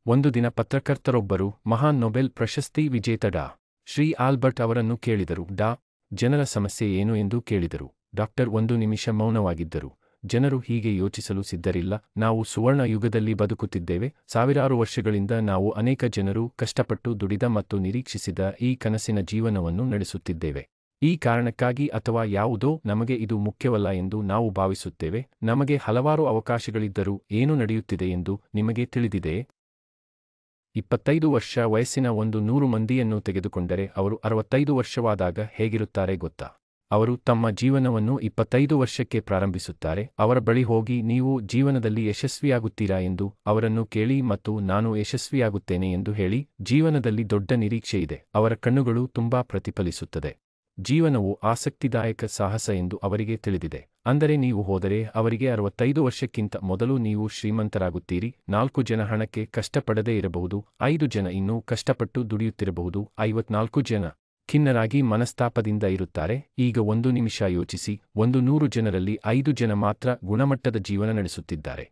ಒಂದು ದಿನ ಪತ್ರಕರ್ತರೊಬ್ಬರು ಮಹಾನ್ ನೊಬೆಲ್ ಪ್ರಶಸ್ತಿ ವಿಜೇತ ಡಾ ಶ್ರೀ ಆಲ್ಬರ್ಟ್ ಅವರನ್ನು ಕೇಳಿದರು ಡಾ ಜನರ ಸಮಸ್ಯೆ ಏನು ಎಂದು ಕೇಳಿದರು ಡಾಕ್ಟರ್ ಒಂದು ನಿಮಿಷ ಮೌನವಾಗಿದ್ದರು ಜನರು ಹೀಗೆ ಯೋಚಿಸಲು ಸಿದ್ಧರಿಲ್ಲ ನಾವು ಸುವರ್ಣ ಯುಗದಲ್ಲಿ ಬದುಕುತ್ತಿದ್ದೇವೆ ಸಾವಿರಾರು ವರ್ಷಗಳಿಂದ ನಾವು ಅನೇಕ ಜನರು ಕಷ್ಟಪಟ್ಟು ದುಡಿದ ಮತ್ತು ನಿರೀಕ್ಷಿಸಿದ ಈ ಕನಸಿನ ಜೀವನವನ್ನು ನಡೆಸುತ್ತಿದ್ದೇವೆ ಈ ಕಾರಣಕ್ಕಾಗಿ ಅಥವಾ ಯಾವುದೋ ನಮಗೆ ಇದು ಮುಖ್ಯವಲ್ಲ ಎಂದು ನಾವು ಭಾವಿಸುತ್ತೇವೆ ನಮಗೆ ಹಲವಾರು ಅವಕಾಶಗಳಿದ್ದರೂ ಏನು ನಡೆಯುತ್ತಿದೆ ಎಂದು ನಿಮಗೆ ತಿಳಿದಿದೆಯೇ ಇಪ್ಪತ್ತೈದು ವರ್ಷ ವಯಸ್ಸಿನ ಒಂದು ನೂರು ಮಂದಿಯನ್ನು ತೆಗೆದುಕೊಂಡರೆ ಅವರು ಅರವತ್ತೈದು ವರ್ಷವಾದಾಗ ಹೇಗಿರುತ್ತಾರೆ ಗೊತ್ತಾ ಅವರು ತಮ್ಮ ಜೀವನವನ್ನು ಇಪ್ಪತ್ತೈದು ವರ್ಷಕ್ಕೆ ಪ್ರಾರಂಭಿಸುತ್ತಾರೆ ಅವರ ಬಳಿ ಹೋಗಿ ನೀವು ಜೀವನದಲ್ಲಿ ಯಶಸ್ವಿಯಾಗುತ್ತೀರಾ ಎಂದು ಅವರನ್ನು ಕೇಳಿ ಮತ್ತು ನಾನು ಯಶಸ್ವಿಯಾಗುತ್ತೇನೆ ಎಂದು ಹೇಳಿ ಜೀವನದಲ್ಲಿ ದೊಡ್ಡ ನಿರೀಕ್ಷೆ ಇದೆ ಅವರ ಕಣ್ಣುಗಳು ತುಂಬಾ ಪ್ರತಿಫಲಿಸುತ್ತದೆ ಜೀವನವು ಆಸಕ್ತಿದಾಯಕ ಸಾಹಸ ಎಂದು ಅವರಿಗೆ ತಿಳಿದಿದೆ ಅಂದರೆ ನೀವು ಹೋದರೆ ಅವರಿಗೆ ಅರವತ್ತೈದು ವರ್ಷಕ್ಕಿಂತ ಮೊದಲು ನೀವು ಶ್ರೀಮಂತರಾಗುತ್ತೀರಿ ನಾಲ್ಕು ಜನ ಹಣಕ್ಕೆ ಕಷ್ಟಪಡದೇ ಇರಬಹುದು ಐದು ಜನ ಇನ್ನೂ ಕಷ್ಟಪಟ್ಟು ದುಡಿಯುತ್ತಿರಬಹುದು ಐವತ್ನಾಲ್ಕು ಜನ ಖಿನ್ನರಾಗಿ ಮನಸ್ತಾಪದಿಂದ ಇರುತ್ತಾರೆ ಈಗ ಒಂದು ನಿಮಿಷ ಯೋಚಿಸಿ ಒಂದು ನೂರು ಜನರಲ್ಲಿ ಐದು ಜನ ಮಾತ್ರ ಗುಣಮಟ್ಟದ ಜೀವನ ನಡೆಸುತ್ತಿದ್ದಾರೆ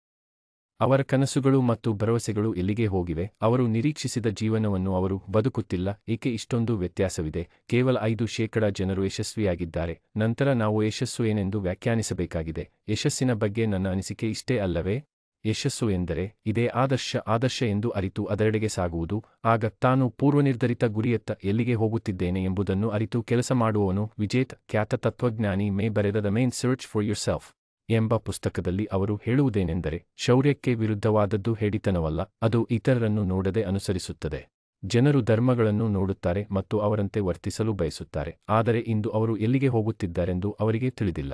ಅವರ ಕನಸುಗಳು ಮತ್ತು ಭರವಸೆಗಳು ಎಲ್ಲಿಗೆ ಹೋಗಿವೆ ಅವರು ನಿರೀಕ್ಷಿಸಿದ ಜೀವನವನ್ನು ಅವರು ಬದುಕುತ್ತಿಲ್ಲ ಏಕೆ ಇಷ್ಟೊಂದು ವ್ಯತ್ಯಾಸವಿದೆ ಕೇವಲ ಐದು ಶೇಕಡ ಜನರು ಯಶಸ್ವಿಯಾಗಿದ್ದಾರೆ ನಂತರ ನಾವು ಯಶಸ್ಸು ಏನೆಂದು ವ್ಯಾಖ್ಯಾನಿಸಬೇಕಾಗಿದೆ ಯಶಸ್ಸಿನ ಬಗ್ಗೆ ನನ್ನ ಅನಿಸಿಕೆ ಇಷ್ಟೇ ಅಲ್ಲವೇ ಯಶಸ್ಸು ಎಂದರೆ ಇದೇ ಆದರ್ಶ ಆದರ್ಶ ಎಂದು ಅರಿತು ಅದರೆಡೆಗೆ ಸಾಗುವುದು ಆಗ ತಾನು ಪೂರ್ವನಿರ್ಧರಿತ ಗುರಿಯತ್ತ ಎಲ್ಲಿಗೆ ಹೋಗುತ್ತಿದ್ದೇನೆ ಎಂಬುದನ್ನು ಅರಿತು ಕೆಲಸ ಮಾಡುವವನು ವಿಜೇತ ಖ್ಯಾತ ತತ್ವಜ್ಞಾನಿ ಮೇ ಬರೆದ the man search for your self ಎಂಬ ಪುಸ್ತಕದಲ್ಲಿ ಅವರು ಹೇಳುವುದೇನೆಂದರೆ ಶೌರ್ಯಕ್ಕೆ ವಿರುದ್ಧವಾದದ್ದು ಹೇಡಿತನವಲ್ಲ ಅದು ಇತರರನ್ನು ನೋಡದೆ ಅನುಸರಿಸುತ್ತದೆ ಜನರು ಧರ್ಮಗಳನ್ನು ನೋಡುತ್ತಾರೆ ಮತ್ತು ಅವರಂತೆ ವರ್ತಿಸಲು ಬಯಸುತ್ತಾರೆ ಆದರೆ ಇಂದು ಅವರು ಎಲ್ಲಿಗೆ ಹೋಗುತ್ತಿದ್ದಾರೆಂದು ಅವರಿಗೆ ತಿಳಿದಿಲ್ಲ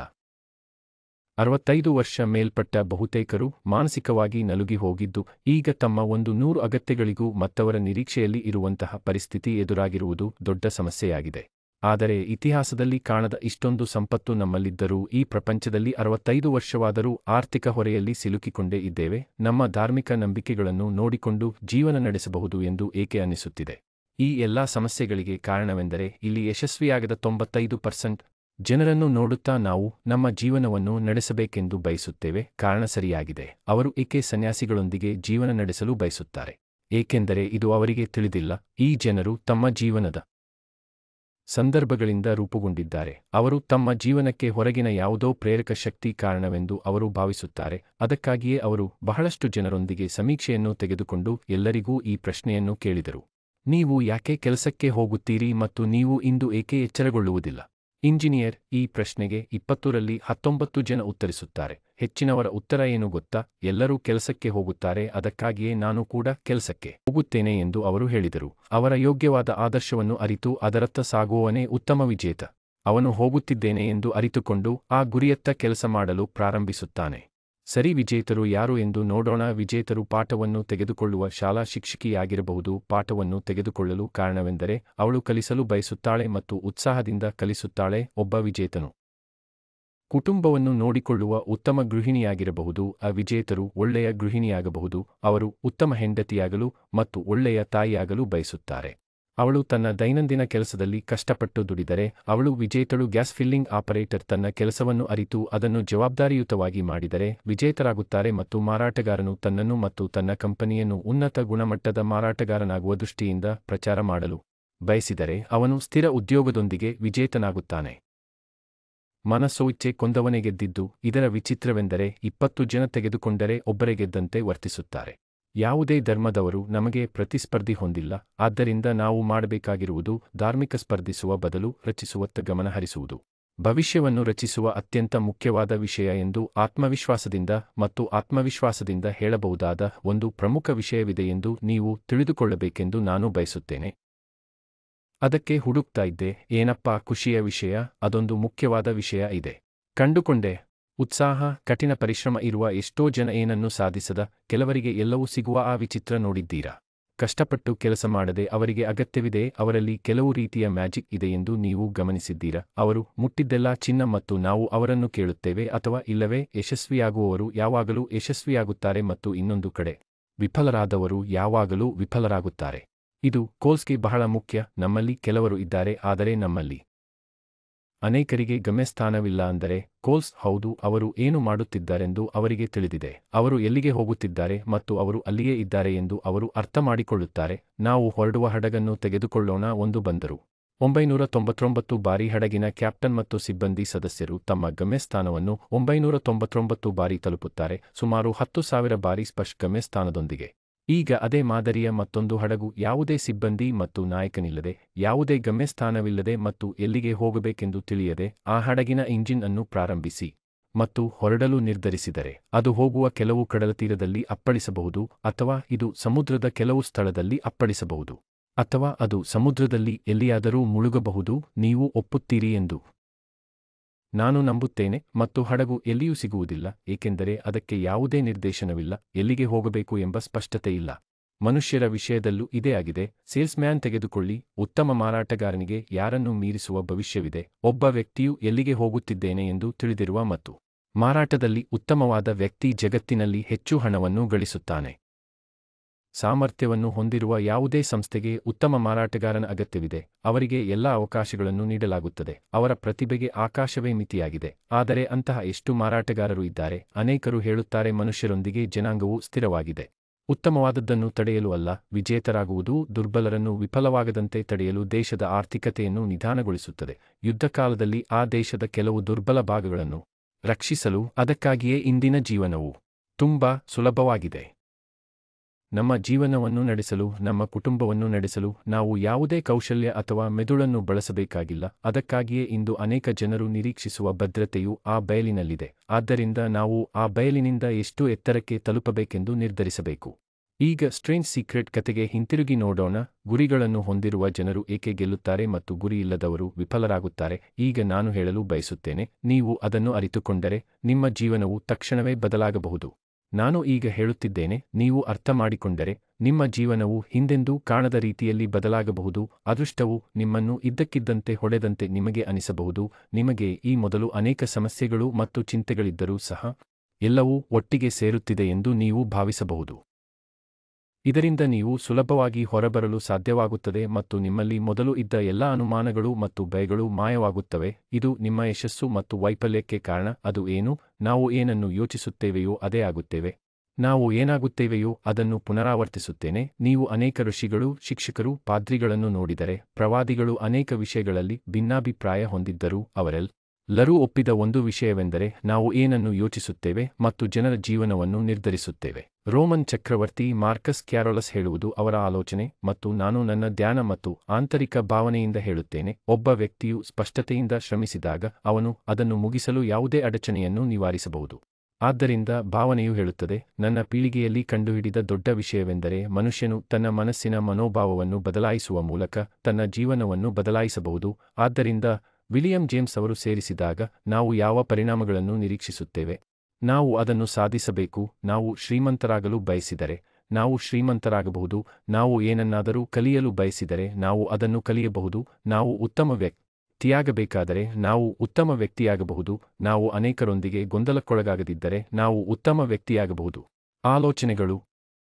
ಅರವತ್ತೈದು ವರ್ಷ ಮೇಲ್ಪಟ್ಟ ಬಹುತೇಕರು ಮಾನಸಿಕವಾಗಿ ನಲುಗಿ ಹೋಗಿದ್ದು ಈಗ ತಮ್ಮ ಒಂದು ನೂರು ಅಗತ್ಯಗಳಿಗೂ ಮತ್ತವರ ನಿರೀಕ್ಷೆಯಲ್ಲಿ ಇರುವಂತಹ ಪರಿಸ್ಥಿತಿ ಎದುರಾಗಿರುವುದು ದೊಡ್ಡ ಸಮಸ್ಯೆಯಾಗಿದೆ ಆದರೆ ಇತಿಹಾಸದಲ್ಲಿ ಕಾಣದ ಇಷ್ಟೊಂದು ಸಂಪತ್ತು ನಮ್ಮಲ್ಲಿದ್ದರೂ ಈ ಪ್ರಪಂಚದಲ್ಲಿ ಅರವತ್ತೈದು ವರ್ಷವಾದರೂ ಆರ್ಥಿಕ ಹೊರೆಯಲ್ಲಿ ಸಿಲುಕಿಕೊಂಡೇ ಇದ್ದೇವೆ ನಮ್ಮ ಧಾರ್ಮಿಕ ನಂಬಿಕೆಗಳನ್ನು ನೋಡಿಕೊಂಡು ಜೀವನ ನಡೆಸಬಹುದು ಎಂದು ಏಕೆ ಅನ್ನಿಸುತ್ತಿದೆ ಈ ಎಲ್ಲಾ ಸಮಸ್ಯೆಗಳಿಗೆ ಕಾರಣವೆಂದರೆ ಇಲ್ಲಿ ಯಶಸ್ವಿಯಾಗದ ತೊಂಬತ್ತೈದು ಪರ್ಸೆಂಟ್ ಜನರನ್ನು ನೋಡುತ್ತಾ ನಾವು ನಮ್ಮ ಜೀವನವನ್ನು ನಡೆಸಬೇಕೆಂದು ಬಯಸುತ್ತೇವೆ ಕಾರಣ ಸರಿಯಾಗಿದೆ ಅವರು ಏಕೆ ಸನ್ಯಾಸಿಗಳೊಂದಿಗೆ ಜೀವನ ನಡೆಸಲು ಬಯಸುತ್ತಾರೆ ಏಕೆಂದರೆ ಇದು ಅವರಿಗೆ ತಿಳಿದಿಲ್ಲ ಈ ಜನರು ತಮ್ಮ ಜೀವನದ ಸಂದರ್ಭಗಳಿಂದ ರೂಪುಗೊಂಡಿದ್ದಾರೆ ಅವರು ತಮ್ಮ ಜೀವನಕ್ಕೆ ಹೊರಗಿನ ಯಾವುದೋ ಪ್ರೇರಕ ಶಕ್ತಿ ಕಾರಣವೆಂದು ಅವರು ಭಾವಿಸುತ್ತಾರೆ ಅದಕ್ಕಾಗಿಯೇ ಅವರು ಬಹಳಷ್ಟು ಜನರೊಂದಿಗೆ ಸಮೀಕ್ಷೆಯನ್ನು ತೆಗೆದುಕೊಂಡು ಎಲ್ಲರಿಗೂ ಈ ಪ್ರಶ್ನೆಯನ್ನು ಕೇಳಿದರು ನೀವು ಯಾಕೆ ಕೆಲಸಕ್ಕೆ ಹೋಗುತ್ತೀರಿ ಮತ್ತು ನೀವು ಇಂದು ಏಕೆ ಎಚ್ಚರಗೊಳ್ಳುವುದಿಲ್ಲ ಇಂಜಿನಿಯರ್ ಈ ಪ್ರಶ್ನೆಗೆ ಇಪ್ಪತ್ತರಲ್ಲಿ ಹತ್ತೊಂಬತ್ತು ಜನ ಉತ್ತರಿಸುತ್ತಾರೆ ಹೆಚ್ಚಿನವರ ಉತ್ತರ ಏನು ಗೊತ್ತಾ ಎಲ್ಲರೂ ಕೆಲಸಕ್ಕೆ ಹೋಗುತ್ತಾರೆ ಅದಕ್ಕಾಗಿಯೇ ನಾನು ಕೂಡ ಕೆಲಸಕ್ಕೆ ಹೋಗುತ್ತೇನೆ ಎಂದು ಅವರು ಹೇಳಿದರು ಅವರ ಯೋಗ್ಯವಾದ ಆದರ್ಶವನ್ನು ಅರಿತು ಅದರತ್ತ ಸಾಗುವವನೇ ಉತ್ತಮ ವಿಜೇತ ಅವನು ಹೋಗುತ್ತಿದ್ದೇನೆ ಎಂದು ಅರಿತುಕೊಂಡು ಆ ಗುರಿಯತ್ತ ಕೆಲಸ ಮಾಡಲು ಪ್ರಾರಂಭಿಸುತ್ತಾನೆ ಸರಿ ವಿಜೇತರು ಯಾರು ಎಂದು ನೋಡೋಣ ವಿಜೇತರು ಪಾಠವನ್ನು ತೆಗೆದುಕೊಳ್ಳುವ ಶಾಲಾ ಶಿಕ್ಷಕಿಯಾಗಿರಬಹುದು ಪಾಠವನ್ನು ತೆಗೆದುಕೊಳ್ಳಲು ಕಾರಣವೆಂದರೆ ಅವಳು ಕಲಿಸಲು ಬಯಸುತ್ತಾಳೆ ಮತ್ತು ಉತ್ಸಾಹದಿಂದ ಕಲಿಸುತ್ತಾಳೆ ಒಬ್ಬ ವಿಜೇತನು ಕುಟುಂಬವನ್ನು ನೋಡಿಕೊಳ್ಳುವ ಉತ್ತಮ ಗೃಹಿಣಿಯಾಗಿರಬಹುದು ಆ ವಿಜೇತರು ಒಳ್ಳೆಯ ಗೃಹಿಣಿಯಾಗಬಹುದು ಅವರು ಉತ್ತಮ ಹೆಂಡತಿಯಾಗಲು ಮತ್ತು ಒಳ್ಳೆಯ ತಾಯಿಯಾಗಲು ಬಯಸುತ್ತಾರೆ ಅವಳು ತನ್ನ ದೈನಂದಿನ ಕೆಲಸದಲ್ಲಿ ಕಷ್ಟಪಟ್ಟು ದುಡಿದರೆ ಅವಳು ವಿಜೇತಳು ಗ್ಯಾಸ್ ಫಿಲ್ಲಿಂಗ್ ಆಪರೇಟರ್ ತನ್ನ ಕೆಲಸವನ್ನು ಅರಿತು ಅದನ್ನು ಜವಾಬ್ದಾರಿಯುತವಾಗಿ ಮಾಡಿದರೆ ವಿಜೇತರಾಗುತ್ತಾರೆ ಮತ್ತು ಮಾರಾಟಗಾರನು ತನ್ನನ್ನು ಮತ್ತು ತನ್ನ ಕಂಪನಿಯನ್ನು ಉನ್ನತ ಗುಣಮಟ್ಟದ ಮಾರಾಟಗಾರನಾಗುವ ದೃಷ್ಟಿಯಿಂದ ಪ್ರಚಾರ ಮಾಡಲು ಬಯಸಿದರೆ ಅವನು ಸ್ಥಿರ ಉದ್ಯೋಗದೊಂದಿಗೆ ವಿಜೇತನಾಗುತ್ತಾನೆ ಮನಸೋಇಚ್ಛೆ ಕೊಂದವನೇ ಗೆದ್ದಿದ್ದು ಇದರ ವಿಚಿತ್ರವೆಂದರೆ ಇಪ್ಪತ್ತು ಜನ ತೆಗೆದುಕೊಂಡರೆ ಒಬ್ಬರೇ ಗೆದ್ದಂತೆ ವರ್ತಿಸುತ್ತಾರೆ ಯಾವುದೇ ಧರ್ಮದವರು ನಮಗೆ ಪ್ರತಿಸ್ಪರ್ಧಿ ಹೊಂದಿಲ್ಲ ಆದ್ದರಿಂದ ನಾವು ಮಾಡಬೇಕಾಗಿರುವುದು ಧಾರ್ಮಿಕ ಸ್ಪರ್ಧಿಸುವ ಬದಲು ರಚಿಸುವತ್ತ ಗಮನ ಹರಿಸುವುದು ಭವಿಷ್ಯವನ್ನು ರಚಿಸುವ ಅತ್ಯಂತ ಮುಖ್ಯವಾದ ವಿಷಯ ಎಂದು ಆತ್ಮವಿಶ್ವಾಸದಿಂದ ಮತ್ತು ಆತ್ಮವಿಶ್ವಾಸದಿಂದ ಹೇಳಬಹುದಾದ ಒಂದು ಪ್ರಮುಖ ವಿಷಯವಿದೆ ಎಂದು ನೀವು ತಿಳಿದುಕೊಳ್ಳಬೇಕೆಂದು ನಾನು ಬಯಸುತ್ತೇನೆ ಅದಕ್ಕೆ ಹುಡುಕ್ತಾ ಇದ್ದೆ ಏನಪ್ಪಾ ಖುಷಿಯ ವಿಷಯ ಅದೊಂದು ಮುಖ್ಯವಾದ ವಿಷಯ ಇದೆ ಕಂಡುಕೊಂಡೆ ಉತ್ಸಾಹ ಕಠಿಣ ಪರಿಶ್ರಮ ಇರುವ ಎಷ್ಟೋ ಜನ ಏನನ್ನೂ ಸಾಧಿಸದ ಕೆಲವರಿಗೆ ಎಲ್ಲವೂ ಸಿಗುವ ಆ ವಿಚಿತ್ರ ನೋಡಿದ್ದೀರಾ ಕಷ್ಟಪಟ್ಟು ಕೆಲಸ ಮಾಡದೆ ಅವರಿಗೆ ಅಗತ್ಯವಿದೆ ಅವರಲ್ಲಿ ಕೆಲವು ರೀತಿಯ ಮ್ಯಾಜಿಕ್ ಇದೆ ಎಂದು ನೀವು ಗಮನಿಸಿದ್ದೀರಾ ಅವರು ಮುಟ್ಟಿದ್ದೆಲ್ಲ ಚಿನ್ನ ಮತ್ತು ನಾವು ಅವರನ್ನು ಕೇಳುತ್ತೇವೆ ಅಥವಾ ಇಲ್ಲವೇ ಯಶಸ್ವಿಯಾಗುವವರು ಯಾವಾಗಲೂ ಯಶಸ್ವಿಯಾಗುತ್ತಾರೆ ಮತ್ತು ಇನ್ನೊಂದು ಕಡೆ ವಿಫಲರಾದವರು ಯಾವಾಗಲೂ ವಿಫಲರಾಗುತ್ತಾರೆ ಇದು ಕೋಲ್ಸ್ಗೆ ಬಹಳ ಮುಖ್ಯ ನಮ್ಮಲ್ಲಿ ಕೆಲವರು ಇದ್ದಾರೆ ಆದರೆ ನಮ್ಮಲ್ಲಿ ಅನೇಕರಿಗೆ ಗಮ್ಯಸ್ಥಾನವಿಲ್ಲ ಅಂದರೆ ಕೋಲ್ಸ್ ಹೌದು ಅವರು ಏನು ಮಾಡುತ್ತಿದ್ದಾರೆಂದು ಅವರಿಗೆ ತಿಳಿದಿದೆ ಅವರು ಎಲ್ಲಿಗೆ ಹೋಗುತ್ತಿದ್ದಾರೆ ಮತ್ತು ಅವರು ಅಲ್ಲಿಯೇ ಇದ್ದಾರೆ ಎಂದು ಅವರು ಅರ್ಥಮಾಡಿಕೊಳ್ಳುತ್ತಾರೆ ನಾವು ಹೊರಡುವ ಹಡಗನ್ನು ತೆಗೆದುಕೊಳ್ಳೋಣ ಒಂದು ಬಂದರು ಒಂಬೈನೂರ ತೊಂಬತ್ತೊಂಬತ್ತು ಬಾರಿ ಹಡಗಿನ ಕ್ಯಾಪ್ಟನ್ ಮತ್ತು ಸಿಬ್ಬಂದಿ ಸದಸ್ಯರು ತಮ್ಮ ಗಮ್ಯಸ್ಥಾನವನ್ನು ಒಂಬೈನೂರ ತೊಂಬತ್ತೊಂಬತ್ತು ಬಾರಿ ತಲುಪುತ್ತಾರೆ ಸುಮಾರು ಹತ್ತು ಸಾವಿರ ಬಾರಿ ಸ್ಪಷ್ಟ ಗಮ್ಯಸ್ಥಾನದೊಂದಿಗೆ ಈಗ ಅದೇ ಮಾದರಿಯ ಮತ್ತೊಂದು ಹಡಗು ಯಾವುದೇ ಸಿಬ್ಬಂದಿ ಮತ್ತು ನಾಯಕನಿಲ್ಲದೆ ಯಾವುದೇ ಗಮ್ಯಸ್ಥಾನವಿಲ್ಲದೆ ಮತ್ತು ಎಲ್ಲಿಗೆ ಹೋಗಬೇಕೆಂದು ತಿಳಿಯದೆ ಆ ಹಡಗಿನ ಇಂಜಿನ್ ಅನ್ನು ಪ್ರಾರಂಭಿಸಿ ಮತ್ತು ಹೊರಡಲು ನಿರ್ಧರಿಸಿದರೆ ಅದು ಹೋಗುವ ಕೆಲವು ಕಡಲತೀರದಲ್ಲಿ ಅಪ್ಪಳಿಸಬಹುದು ಅಥವಾ ಇದು ಸಮುದ್ರದ ಕೆಲವು ಸ್ಥಳದಲ್ಲಿ ಅಪ್ಪಳಿಸಬಹುದು ಅಥವಾ ಅದು ಸಮುದ್ರದಲ್ಲಿ ಎಲ್ಲಿಯಾದರೂ ಮುಳುಗಬಹುದು ನೀವು ಒಪ್ಪುತ್ತೀರಿ ಎಂದು ನಾನು ನಂಬುತ್ತೇನೆ ಮತ್ತು ಹಡಗು ಎಲ್ಲಿಯೂ ಸಿಗುವುದಿಲ್ಲ ಏಕೆಂದರೆ ಅದಕ್ಕೆ ಯಾವುದೇ ನಿರ್ದೇಶನವಿಲ್ಲ ಎಲ್ಲಿಗೆ ಹೋಗಬೇಕು ಎಂಬ ಸ್ಪಷ್ಟತೆ ಇಲ್ಲ ಮನುಷ್ಯರ ವಿಷಯದಲ್ಲೂ ಇದೇ ಆಗಿದೆ ಸೇಲ್ಸ್ಮ್ಯಾನ್ ತೆಗೆದುಕೊಳ್ಳಿ ಉತ್ತಮ ಮಾರಾಟಗಾರನಿಗೆ ಯಾರನ್ನು ಮೀರಿಸುವ ಭವಿಷ್ಯವಿದೆ ಒಬ್ಬ ವ್ಯಕ್ತಿಯು ಎಲ್ಲಿಗೆ ಹೋಗುತ್ತಿದ್ದೇನೆ ಎಂದು ತಿಳಿದಿರುವ ಮತ್ತು ಮಾರಾಟದಲ್ಲಿ ಉತ್ತಮವಾದ ವ್ಯಕ್ತಿ ಜಗತ್ತಿನಲ್ಲಿ ಹೆಚ್ಚು ಹಣವನ್ನು ಗಳಿಸುತ್ತಾನೆ ಸಾಮರ್ಥ್ಯವನ್ನು ಹೊಂದಿರುವ ಯಾವುದೇ ಸಂಸ್ಥೆಗೆ ಉತ್ತಮ ಮಾರಾಟಗಾರನ ಅಗತ್ಯವಿದೆ ಅವರಿಗೆ ಎಲ್ಲ ಅವಕಾಶಗಳನ್ನು ನೀಡಲಾಗುತ್ತದೆ ಅವರ ಪ್ರತಿಭೆಗೆ ಆಕಾಶವೇ ಮಿತಿಯಾಗಿದೆ ಆದರೆ ಅಂತಹ ಎಷ್ಟು ಮಾರಾಟಗಾರರು ಇದ್ದಾರೆ ಅನೇಕರು ಹೇಳುತ್ತಾರೆ ಮನುಷ್ಯರೊಂದಿಗೆ ಜನಾಂಗವು ಸ್ಥಿರವಾಗಿದೆ ಉತ್ತಮವಾದದ್ದನ್ನು ತಡೆಯಲು ಅಲ್ಲ ವಿಜೇತರಾಗುವುದು ದುರ್ಬಲರನ್ನು ವಿಫಲವಾಗದಂತೆ ತಡೆಯಲು ದೇಶದ ಆರ್ಥಿಕತೆಯನ್ನು ನಿಧಾನಗೊಳಿಸುತ್ತದೆ ಯುದ್ಧಕಾಲದಲ್ಲಿ ಆ ದೇಶದ ಕೆಲವು ದುರ್ಬಲ ಭಾಗಗಳನ್ನು ರಕ್ಷಿಸಲು ಅದಕ್ಕಾಗಿಯೇ ಇಂದಿನ ಜೀವನವು ತುಂಬಾ ಸುಲಭವಾಗಿದೆ ನಮ್ಮ ಜೀವನವನ್ನು ನಡೆಸಲು ನಮ್ಮ ಕುಟುಂಬವನ್ನು ನಡೆಸಲು ನಾವು ಯಾವುದೇ ಕೌಶಲ್ಯ ಅಥವಾ ಮೆದುಳನ್ನು ಬಳಸಬೇಕಾಗಿಲ್ಲ ಅದಕ್ಕಾಗಿಯೇ ಇಂದು ಅನೇಕ ಜನರು ನಿರೀಕ್ಷಿಸುವ ಭದ್ರತೆಯು ಆ ಬಯಲಿನಲ್ಲಿದೆ ಆದ್ದರಿಂದ ನಾವು ಆ ಬಯಲಿನಿಂದ ಎಷ್ಟು ಎತ್ತರಕ್ಕೆ ತಲುಪಬೇಕೆಂದು ನಿರ್ಧರಿಸಬೇಕು ಈಗ ಸ್ಟ್ರೇಂಜ್ ಸೀಕ್ರೆಟ್ ಕತೆಗೆ ಹಿಂತಿರುಗಿ ನೋಡೋಣ ಗುರಿಗಳನ್ನು ಹೊಂದಿರುವ ಜನರು ಏಕೆ ಗೆಲ್ಲುತ್ತಾರೆ ಮತ್ತು ಗುರಿಯಿಲ್ಲದವರು ವಿಫಲರಾಗುತ್ತಾರೆ ಈಗ ನಾನು ಹೇಳಲು ಬಯಸುತ್ತೇನೆ ನೀವು ಅದನ್ನು ಅರಿತುಕೊಂಡರೆ ನಿಮ್ಮ ಜೀವನವು ತಕ್ಷಣವೇ ಬದಲಾಗಬಹುದು ನಾನು ಈಗ ಹೇಳುತ್ತಿದ್ದೇನೆ ನೀವು ಅರ್ಥಮಾಡಿಕೊಂಡರೆ ನಿಮ್ಮ ಜೀವನವು ಹಿಂದೆಂದೂ ಕಾಣದ ರೀತಿಯಲ್ಲಿ ಬದಲಾಗಬಹುದು ಅದೃಷ್ಟವು ನಿಮ್ಮನ್ನು ಇದ್ದಕ್ಕಿದ್ದಂತೆ ಹೊಡೆದಂತೆ ನಿಮಗೆ ಅನಿಸಬಹುದು ನಿಮಗೆ ಈ ಮೊದಲು ಅನೇಕ ಸಮಸ್ಯೆಗಳು ಮತ್ತು ಚಿಂತೆಗಳಿದ್ದರೂ ಸಹ ಎಲ್ಲವೂ ಒಟ್ಟಿಗೆ ಸೇರುತ್ತಿದೆ ಎಂದು ನೀವು ಭಾವಿಸಬಹುದು ಇದರಿಂದ ನೀವು ಸುಲಭವಾಗಿ ಹೊರಬರಲು ಸಾಧ್ಯವಾಗುತ್ತದೆ ಮತ್ತು ನಿಮ್ಮಲ್ಲಿ ಮೊದಲು ಇದ್ದ ಎಲ್ಲಾ ಅನುಮಾನಗಳು ಮತ್ತು ಭಯಗಳು ಮಾಯವಾಗುತ್ತವೆ ಇದು ನಿಮ್ಮ ಯಶಸ್ಸು ಮತ್ತು ವೈಫಲ್ಯಕ್ಕೆ ಕಾರಣ ಅದು ಏನು ನಾವು ಏನನ್ನು ಯೋಚಿಸುತ್ತೇವೆಯೋ ಅದೇ ಆಗುತ್ತೇವೆ ನಾವು ಏನಾಗುತ್ತೇವೆಯೋ ಅದನ್ನು ಪುನರಾವರ್ತಿಸುತ್ತೇನೆ ನೀವು ಅನೇಕ ಋಷಿಗಳು ಶಿಕ್ಷಕರು ಪಾದ್ರಿಗಳನ್ನು ನೋಡಿದರೆ ಪ್ರವಾದಿಗಳು ಅನೇಕ ವಿಷಯಗಳಲ್ಲಿ ಭಿನ್ನಾಭಿಪ್ರಾಯ ಹೊಂದಿದ್ದರೂ ಅವರೆಲ್ ಲರೂ ಒಪ್ಪಿದ ಒಂದು ವಿಷಯವೆಂದರೆ ನಾವು ಏನನ್ನು ಯೋಚಿಸುತ್ತೇವೆ ಮತ್ತು ಜನರ ಜೀವನವನ್ನು ನಿರ್ಧರಿಸುತ್ತೇವೆ ರೋಮನ್ ಚಕ್ರವರ್ತಿ ಮಾರ್ಕಸ್ ಕ್ಯಾರೋಲಸ್ ಹೇಳುವುದು ಅವರ ಆಲೋಚನೆ ಮತ್ತು ನಾನು ನನ್ನ ಧ್ಯಾನ ಮತ್ತು ಆಂತರಿಕ ಭಾವನೆಯಿಂದ ಹೇಳುತ್ತೇನೆ ಒಬ್ಬ ವ್ಯಕ್ತಿಯು ಸ್ಪಷ್ಟತೆಯಿಂದ ಶ್ರಮಿಸಿದಾಗ ಅವನು ಅದನ್ನು ಮುಗಿಸಲು ಯಾವುದೇ ಅಡಚಣೆಯನ್ನು ನಿವಾರಿಸಬಹುದು ಆದ್ದರಿಂದ ಭಾವನೆಯು ಹೇಳುತ್ತದೆ ನನ್ನ ಪೀಳಿಗೆಯಲ್ಲಿ ಕಂಡುಹಿಡಿದ ದೊಡ್ಡ ವಿಷಯವೆಂದರೆ ಮನುಷ್ಯನು ತನ್ನ ಮನಸ್ಸಿನ ಮನೋಭಾವವನ್ನು ಬದಲಾಯಿಸುವ ಮೂಲಕ ತನ್ನ ಜೀವನವನ್ನು ಬದಲಾಯಿಸಬಹುದು ಆದ್ದರಿಂದ ವಿಲಿಯಂ ಜೇಮ್ಸ್ ಅವರು ಸೇರಿಸಿದಾಗ ನಾವು ಯಾವ ಪರಿಣಾಮಗಳನ್ನು ನಿರೀಕ್ಷಿಸುತ್ತೇವೆ ನಾವು ಅದನ್ನು ಸಾಧಿಸಬೇಕು ನಾವು ಶ್ರೀಮಂತರಾಗಲು ಬಯಸಿದರೆ ನಾವು ಶ್ರೀಮಂತರಾಗಬಹುದು ನಾವು ಏನನ್ನಾದರೂ ಕಲಿಯಲು ಬಯಸಿದರೆ ನಾವು ಅದನ್ನು ಕಲಿಯಬಹುದು ನಾವು ಉತ್ತಮ ವ್ಯಕ್ತಿಯಾಗಬೇಕಾದರೆ ನಾವು ಉತ್ತಮ ವ್ಯಕ್ತಿಯಾಗಬಹುದು ನಾವು ಅನೇಕರೊಂದಿಗೆ ಗೊಂದಲಕ್ಕೊಳಗಾಗದಿದ್ದರೆ ನಾವು ಉತ್ತಮ ವ್ಯಕ್ತಿಯಾಗಬಹುದು ಆಲೋಚನೆಗಳು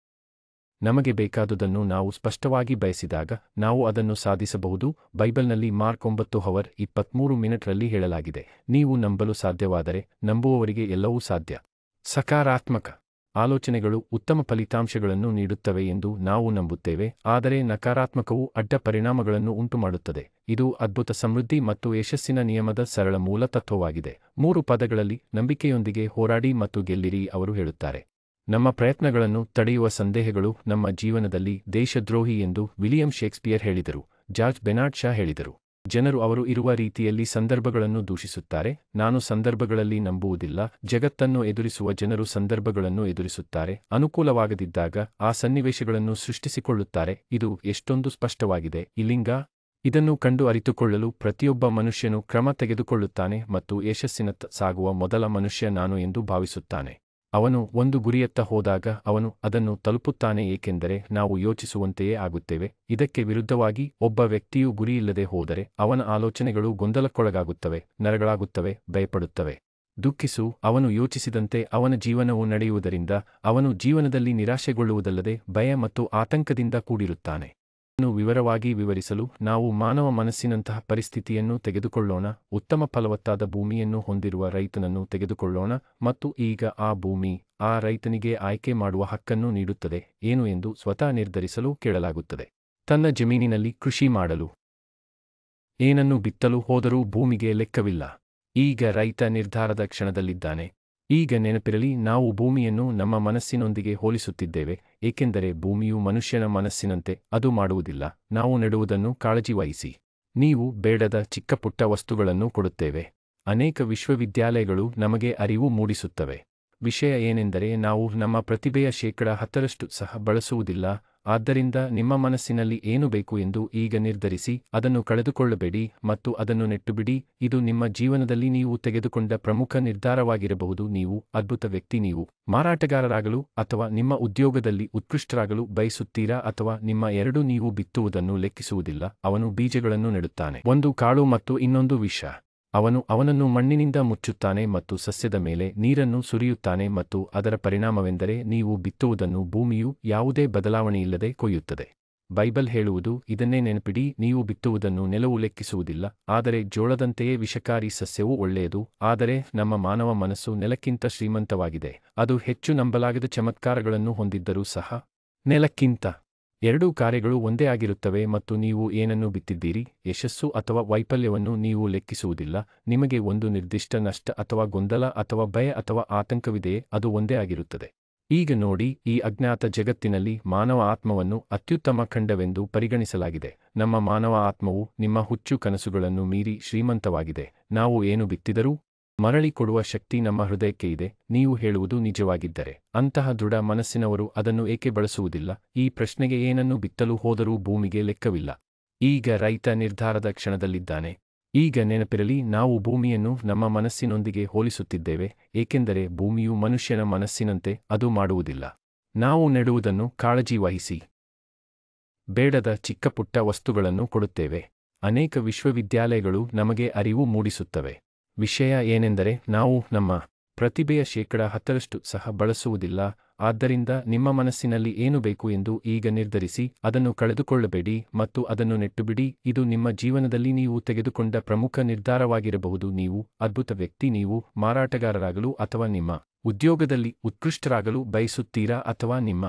ನಮಗೆ ಬೇಕಾದುದನ್ನು ನಾವು ಸ್ಪಷ್ಟವಾಗಿ ಬಯಸಿದಾಗ ನಾವು ಅದನ್ನು ಸಾಧಿಸಬಹುದು ಬೈಬಲ್ನಲ್ಲಿ ಮಾರ್ಕ್ ಒಂಬತ್ತು ಹವರ್ ಇಪ್ಪತ್ಮೂರು ಮಿನಿಟ್ರಲ್ಲಿ ಹೇಳಲಾಗಿದೆ ನೀವು ನಂಬಲು ಸಾಧ್ಯವಾದರೆ ನಂಬುವವರಿಗೆ ಎಲ್ಲವೂ ಸಾಧ್ಯ ಸಕಾರಾತ್ಮಕ ಆಲೋಚನೆಗಳು ಉತ್ತಮ ಫಲಿತಾಂಶಗಳನ್ನು ನೀಡುತ್ತವೆ ಎಂದು ನಾವು ನಂಬುತ್ತೇವೆ ಆದರೆ ನಕಾರಾತ್ಮಕವು ಅಡ್ಡ ಪರಿಣಾಮಗಳನ್ನು ಉಂಟುಮಾಡುತ್ತದೆ ಇದು ಅದ್ಭುತ ಸಮೃದ್ಧಿ ಮತ್ತು ಯಶಸ್ಸಿನ ನಿಯಮದ ಸರಳ ಮೂಲ ತತ್ವವಾಗಿದೆ ಮೂರು ಪದಗಳಲ್ಲಿ ನಂಬಿಕೆಯೊಂದಿಗೆ ಹೋರಾಡಿ ಮತ್ತು ಗೆಲ್ಲಿರಿ ಅವರು ಹೇಳುತ್ತಾರೆ ನಮ್ಮ ಪ್ರಯತ್ನಗಳನ್ನು ತಡೆಯುವ ಸಂದೇಹಗಳು ನಮ್ಮ ಜೀವನದಲ್ಲಿ ದೇಶದ್ರೋಹಿ ಎಂದು ವಿಲಿಯಂ ಶೇಕ್ಸ್ಪಿಯರ್ ಹೇಳಿದರು ಜಾರ್ಜ್ ಬೆನಾಡ್ ಶಾ ಹೇಳಿದರು ಜನರು ಅವರು ಇರುವ ರೀತಿಯಲ್ಲಿ ಸಂದರ್ಭಗಳನ್ನು ದೂಷಿಸುತ್ತಾರೆ ನಾನು ಸಂದರ್ಭಗಳಲ್ಲಿ ನಂಬುವುದಿಲ್ಲ ಜಗತ್ತನ್ನು ಎದುರಿಸುವ ಜನರು ಸಂದರ್ಭಗಳನ್ನು ಎದುರಿಸುತ್ತಾರೆ ಅನುಕೂಲವಾಗದಿದ್ದಾಗ ಆ ಸನ್ನಿವೇಶಗಳನ್ನು ಸೃಷ್ಟಿಸಿಕೊಳ್ಳುತ್ತಾರೆ ಇದು ಎಷ್ಟೊಂದು ಸ್ಪಷ್ಟವಾಗಿದೆ ಇಲ್ಲಿಂಗ ಇದನ್ನು ಕಂಡು ಅರಿತುಕೊಳ್ಳಲು ಪ್ರತಿಯೊಬ್ಬ ಮನುಷ್ಯನು ಕ್ರಮ ತೆಗೆದುಕೊಳ್ಳುತ್ತಾನೆ ಮತ್ತು ಯಶಸ್ಸಿನತ್ತ ಸಾಗುವ ಮೊದಲ ಮನುಷ್ಯ ನಾನು ಎಂದು ಭಾವಿಸುತ್ತಾನೆ ಅವನು ಒಂದು ಗುರಿಯತ್ತ ಹೋದಾಗ ಅವನು ಅದನ್ನು ತಲುಪುತ್ತಾನೆ ಏಕೆಂದರೆ ನಾವು ಯೋಚಿಸುವಂತೆಯೇ ಆಗುತ್ತೇವೆ ಇದಕ್ಕೆ ವಿರುದ್ಧವಾಗಿ ಒಬ್ಬ ವ್ಯಕ್ತಿಯು ಗುರಿಯಿಲ್ಲದೆ ಹೋದರೆ ಅವನ ಆಲೋಚನೆಗಳು ಗೊಂದಲಕ್ಕೊಳಗಾಗುತ್ತವೆ ನರಗಳಾಗುತ್ತವೆ ಭಯಪಡುತ್ತವೆ ದುಃಖಿಸು ಅವನು ಯೋಚಿಸಿದಂತೆ ಅವನ ಜೀವನವು ನಡೆಯುವುದರಿಂದ ಅವನು ಜೀವನದಲ್ಲಿ ನಿರಾಶೆಗೊಳ್ಳುವುದಲ್ಲದೆ ಭಯ ಮತ್ತು ಆತಂಕದಿಂದ ಕೂಡಿರುತ್ತಾನೆ ನ್ನು ವಿವರವಾಗಿ ವಿವರಿಸಲು ನಾವು ಮಾನವ ಮನಸ್ಸಿನಂತಹ ಪರಿಸ್ಥಿತಿಯನ್ನು ತೆಗೆದುಕೊಳ್ಳೋಣ ಉತ್ತಮ ಫಲವತ್ತಾದ ಭೂಮಿಯನ್ನು ಹೊಂದಿರುವ ರೈತನನ್ನು ತೆಗೆದುಕೊಳ್ಳೋಣ ಮತ್ತು ಈಗ ಆ ಭೂಮಿ ಆ ರೈತನಿಗೆ ಆಯ್ಕೆ ಮಾಡುವ ಹಕ್ಕನ್ನು ನೀಡುತ್ತದೆ ಏನು ಎಂದು ಸ್ವತಃ ನಿರ್ಧರಿಸಲು ಕೇಳಲಾಗುತ್ತದೆ ತನ್ನ ಜಮೀನಿನಲ್ಲಿ ಕೃಷಿ ಮಾಡಲು ಏನನ್ನು ಬಿತ್ತಲು ಹೋದರೂ ಭೂಮಿಗೆ ಲೆಕ್ಕವಿಲ್ಲ ಈಗ ರೈತ ನಿರ್ಧಾರದ ಕ್ಷಣದಲ್ಲಿದ್ದಾನೆ ಈಗ ನೆನಪಿರಲಿ ನಾವು ಭೂಮಿಯನ್ನು ನಮ್ಮ ಮನಸ್ಸಿನೊಂದಿಗೆ ಹೋಲಿಸುತ್ತಿದ್ದೇವೆ ಏಕೆಂದರೆ ಭೂಮಿಯು ಮನುಷ್ಯನ ಮನಸ್ಸಿನಂತೆ ಅದು ಮಾಡುವುದಿಲ್ಲ ನಾವು ನೆಡುವುದನ್ನು ಕಾಳಜಿ ವಹಿಸಿ ನೀವು ಬೇಡದ ಚಿಕ್ಕಪುಟ್ಟ ವಸ್ತುಗಳನ್ನು ಕೊಡುತ್ತೇವೆ ಅನೇಕ ವಿಶ್ವವಿದ್ಯಾಲಯಗಳು ನಮಗೆ ಅರಿವು ಮೂಡಿಸುತ್ತವೆ ವಿಷಯ ಏನೆಂದರೆ ನಾವು ನಮ್ಮ ಪ್ರತಿಭೆಯ ಶೇಕಡ ಹತ್ತರಷ್ಟು ಸಹ ಬಳಸುವುದಿಲ್ಲ ಆದ್ದರಿಂದ ನಿಮ್ಮ ಮನಸ್ಸಿನಲ್ಲಿ ಏನು ಬೇಕು ಎಂದು ಈಗ ನಿರ್ಧರಿಸಿ ಅದನ್ನು ಕಳೆದುಕೊಳ್ಳಬೇಡಿ ಮತ್ತು ಅದನ್ನು ನೆಟ್ಟುಬಿಡಿ ಇದು ನಿಮ್ಮ ಜೀವನದಲ್ಲಿ ನೀವು ತೆಗೆದುಕೊಂಡ ಪ್ರಮುಖ ನಿರ್ಧಾರವಾಗಿರಬಹುದು ನೀವು ಅದ್ಭುತ ವ್ಯಕ್ತಿ ನೀವು ಮಾರಾಟಗಾರರಾಗಲು ಅಥವಾ ನಿಮ್ಮ ಉದ್ಯೋಗದಲ್ಲಿ ಉತ್ಕೃಷ್ಟರಾಗಲು ಬಯಸುತ್ತೀರಾ ಅಥವಾ ನಿಮ್ಮ ಎರಡು ನೀವು ಬಿತ್ತುವುದನ್ನು ಲೆಕ್ಕಿಸುವುದಿಲ್ಲ ಅವನು ಬೀಜಗಳನ್ನು ನೆಡುತ್ತಾನೆ ಒಂದು ಕಾಳು ಮತ್ತು ಇನ್ನೊಂದು ವಿಷ ಅವನು ಅವನನ್ನು ಮಣ್ಣಿನಿಂದ ಮುಚ್ಚುತ್ತಾನೆ ಮತ್ತು ಸಸ್ಯದ ಮೇಲೆ ನೀರನ್ನು ಸುರಿಯುತ್ತಾನೆ ಮತ್ತು ಅದರ ಪರಿಣಾಮವೆಂದರೆ ನೀವು ಬಿತ್ತುವುದನ್ನು ಭೂಮಿಯು ಯಾವುದೇ ಬದಲಾವಣೆಯಿಲ್ಲದೆ ಕೊಯ್ಯುತ್ತದೆ ಬೈಬಲ್ ಹೇಳುವುದು ಇದನ್ನೇ ನೆನಪಿಡಿ ನೀವು ಬಿತ್ತುವುದನ್ನು ನೆಲವು ಲೆಕ್ಕಿಸುವುದಿಲ್ಲ ಆದರೆ ಜೋಳದಂತೆಯೇ ವಿಷಕಾರಿ ಸಸ್ಯವು ಒಳ್ಳೆಯದು ಆದರೆ ನಮ್ಮ ಮಾನವ ಮನಸ್ಸು ನೆಲಕ್ಕಿಂತ ಶ್ರೀಮಂತವಾಗಿದೆ ಅದು ಹೆಚ್ಚು ನಂಬಲಾಗದ ಚಮತ್ಕಾರಗಳನ್ನು ಹೊಂದಿದ್ದರೂ ಸಹ ನೆಲಕ್ಕಿಂತ ಎರಡೂ ಕಾರ್ಯಗಳು ಒಂದೇ ಆಗಿರುತ್ತವೆ ಮತ್ತು ನೀವು ಏನನ್ನು ಬಿತ್ತಿದ್ದೀರಿ ಯಶಸ್ಸು ಅಥವಾ ವೈಫಲ್ಯವನ್ನು ನೀವು ಲೆಕ್ಕಿಸುವುದಿಲ್ಲ ನಿಮಗೆ ಒಂದು ನಿರ್ದಿಷ್ಟ ನಷ್ಟ ಅಥವಾ ಗೊಂದಲ ಅಥವಾ ಭಯ ಅಥವಾ ಆತಂಕವಿದೆಯೇ ಅದು ಒಂದೇ ಆಗಿರುತ್ತದೆ ಈಗ ನೋಡಿ ಈ ಅಜ್ಞಾತ ಜಗತ್ತಿನಲ್ಲಿ ಮಾನವ ಆತ್ಮವನ್ನು ಅತ್ಯುತ್ತಮ ಖಂಡವೆಂದು ಪರಿಗಣಿಸಲಾಗಿದೆ ನಮ್ಮ ಮಾನವ ಆತ್ಮವು ನಿಮ್ಮ ಹುಚ್ಚು ಕನಸುಗಳನ್ನು ಮೀರಿ ಶ್ರೀಮಂತವಾಗಿದೆ ನಾವು ಏನು ಬಿತ್ತಿದರೂ ಮರಳಿ ಕೊಡುವ ಶಕ್ತಿ ನಮ್ಮ ಹೃದಯಕ್ಕೆ ಇದೆ ನೀವು ಹೇಳುವುದು ನಿಜವಾಗಿದ್ದರೆ ಅಂತಹ ದೃಢ ಮನಸ್ಸಿನವರು ಅದನ್ನು ಏಕೆ ಬಳಸುವುದಿಲ್ಲ ಈ ಪ್ರಶ್ನೆಗೆ ಏನನ್ನು ಬಿತ್ತಲು ಹೋದರೂ ಭೂಮಿಗೆ ಲೆಕ್ಕವಿಲ್ಲ ಈಗ ರೈತ ನಿರ್ಧಾರದ ಕ್ಷಣದಲ್ಲಿದ್ದಾನೆ ಈಗ ನೆನಪಿರಲಿ ನಾವು ಭೂಮಿಯನ್ನು ನಮ್ಮ ಮನಸ್ಸಿನೊಂದಿಗೆ ಹೋಲಿಸುತ್ತಿದ್ದೇವೆ ಏಕೆಂದರೆ ಭೂಮಿಯು ಮನುಷ್ಯನ ಮನಸ್ಸಿನಂತೆ ಅದು ಮಾಡುವುದಿಲ್ಲ ನಾವು ನೆಡುವುದನ್ನು ಕಾಳಜಿ ವಹಿಸಿ ಬೇಡದ ಚಿಕ್ಕಪುಟ್ಟ ವಸ್ತುಗಳನ್ನು ಕೊಡುತ್ತೇವೆ ಅನೇಕ ವಿಶ್ವವಿದ್ಯಾಲಯಗಳು ನಮಗೆ ಅರಿವು ಮೂಡಿಸುತ್ತವೆ ವಿಷಯ ಏನೆಂದರೆ ನಾವು ನಮ್ಮ ಪ್ರತಿಭೆಯ ಶೇಕಡ ಹತ್ತರಷ್ಟು ಸಹ ಬಳಸುವುದಿಲ್ಲ ಆದ್ದರಿಂದ ನಿಮ್ಮ ಮನಸ್ಸಿನಲ್ಲಿ ಏನು ಬೇಕು ಎಂದು ಈಗ ನಿರ್ಧರಿಸಿ ಅದನ್ನು ಕಳೆದುಕೊಳ್ಳಬೇಡಿ ಮತ್ತು ಅದನ್ನು ನೆಟ್ಟುಬಿಡಿ ಇದು ನಿಮ್ಮ ಜೀವನದಲ್ಲಿ ನೀವು ತೆಗೆದುಕೊಂಡ ಪ್ರಮುಖ ನಿರ್ಧಾರವಾಗಿರಬಹುದು ನೀವು ಅದ್ಭುತ ವ್ಯಕ್ತಿ ನೀವು ಮಾರಾಟಗಾರರಾಗಲು ಅಥವಾ ನಿಮ್ಮ ಉದ್ಯೋಗದಲ್ಲಿ ಉತ್ಕೃಷ್ಟರಾಗಲು ಬಯಸುತ್ತೀರಾ ಅಥವಾ ನಿಮ್ಮ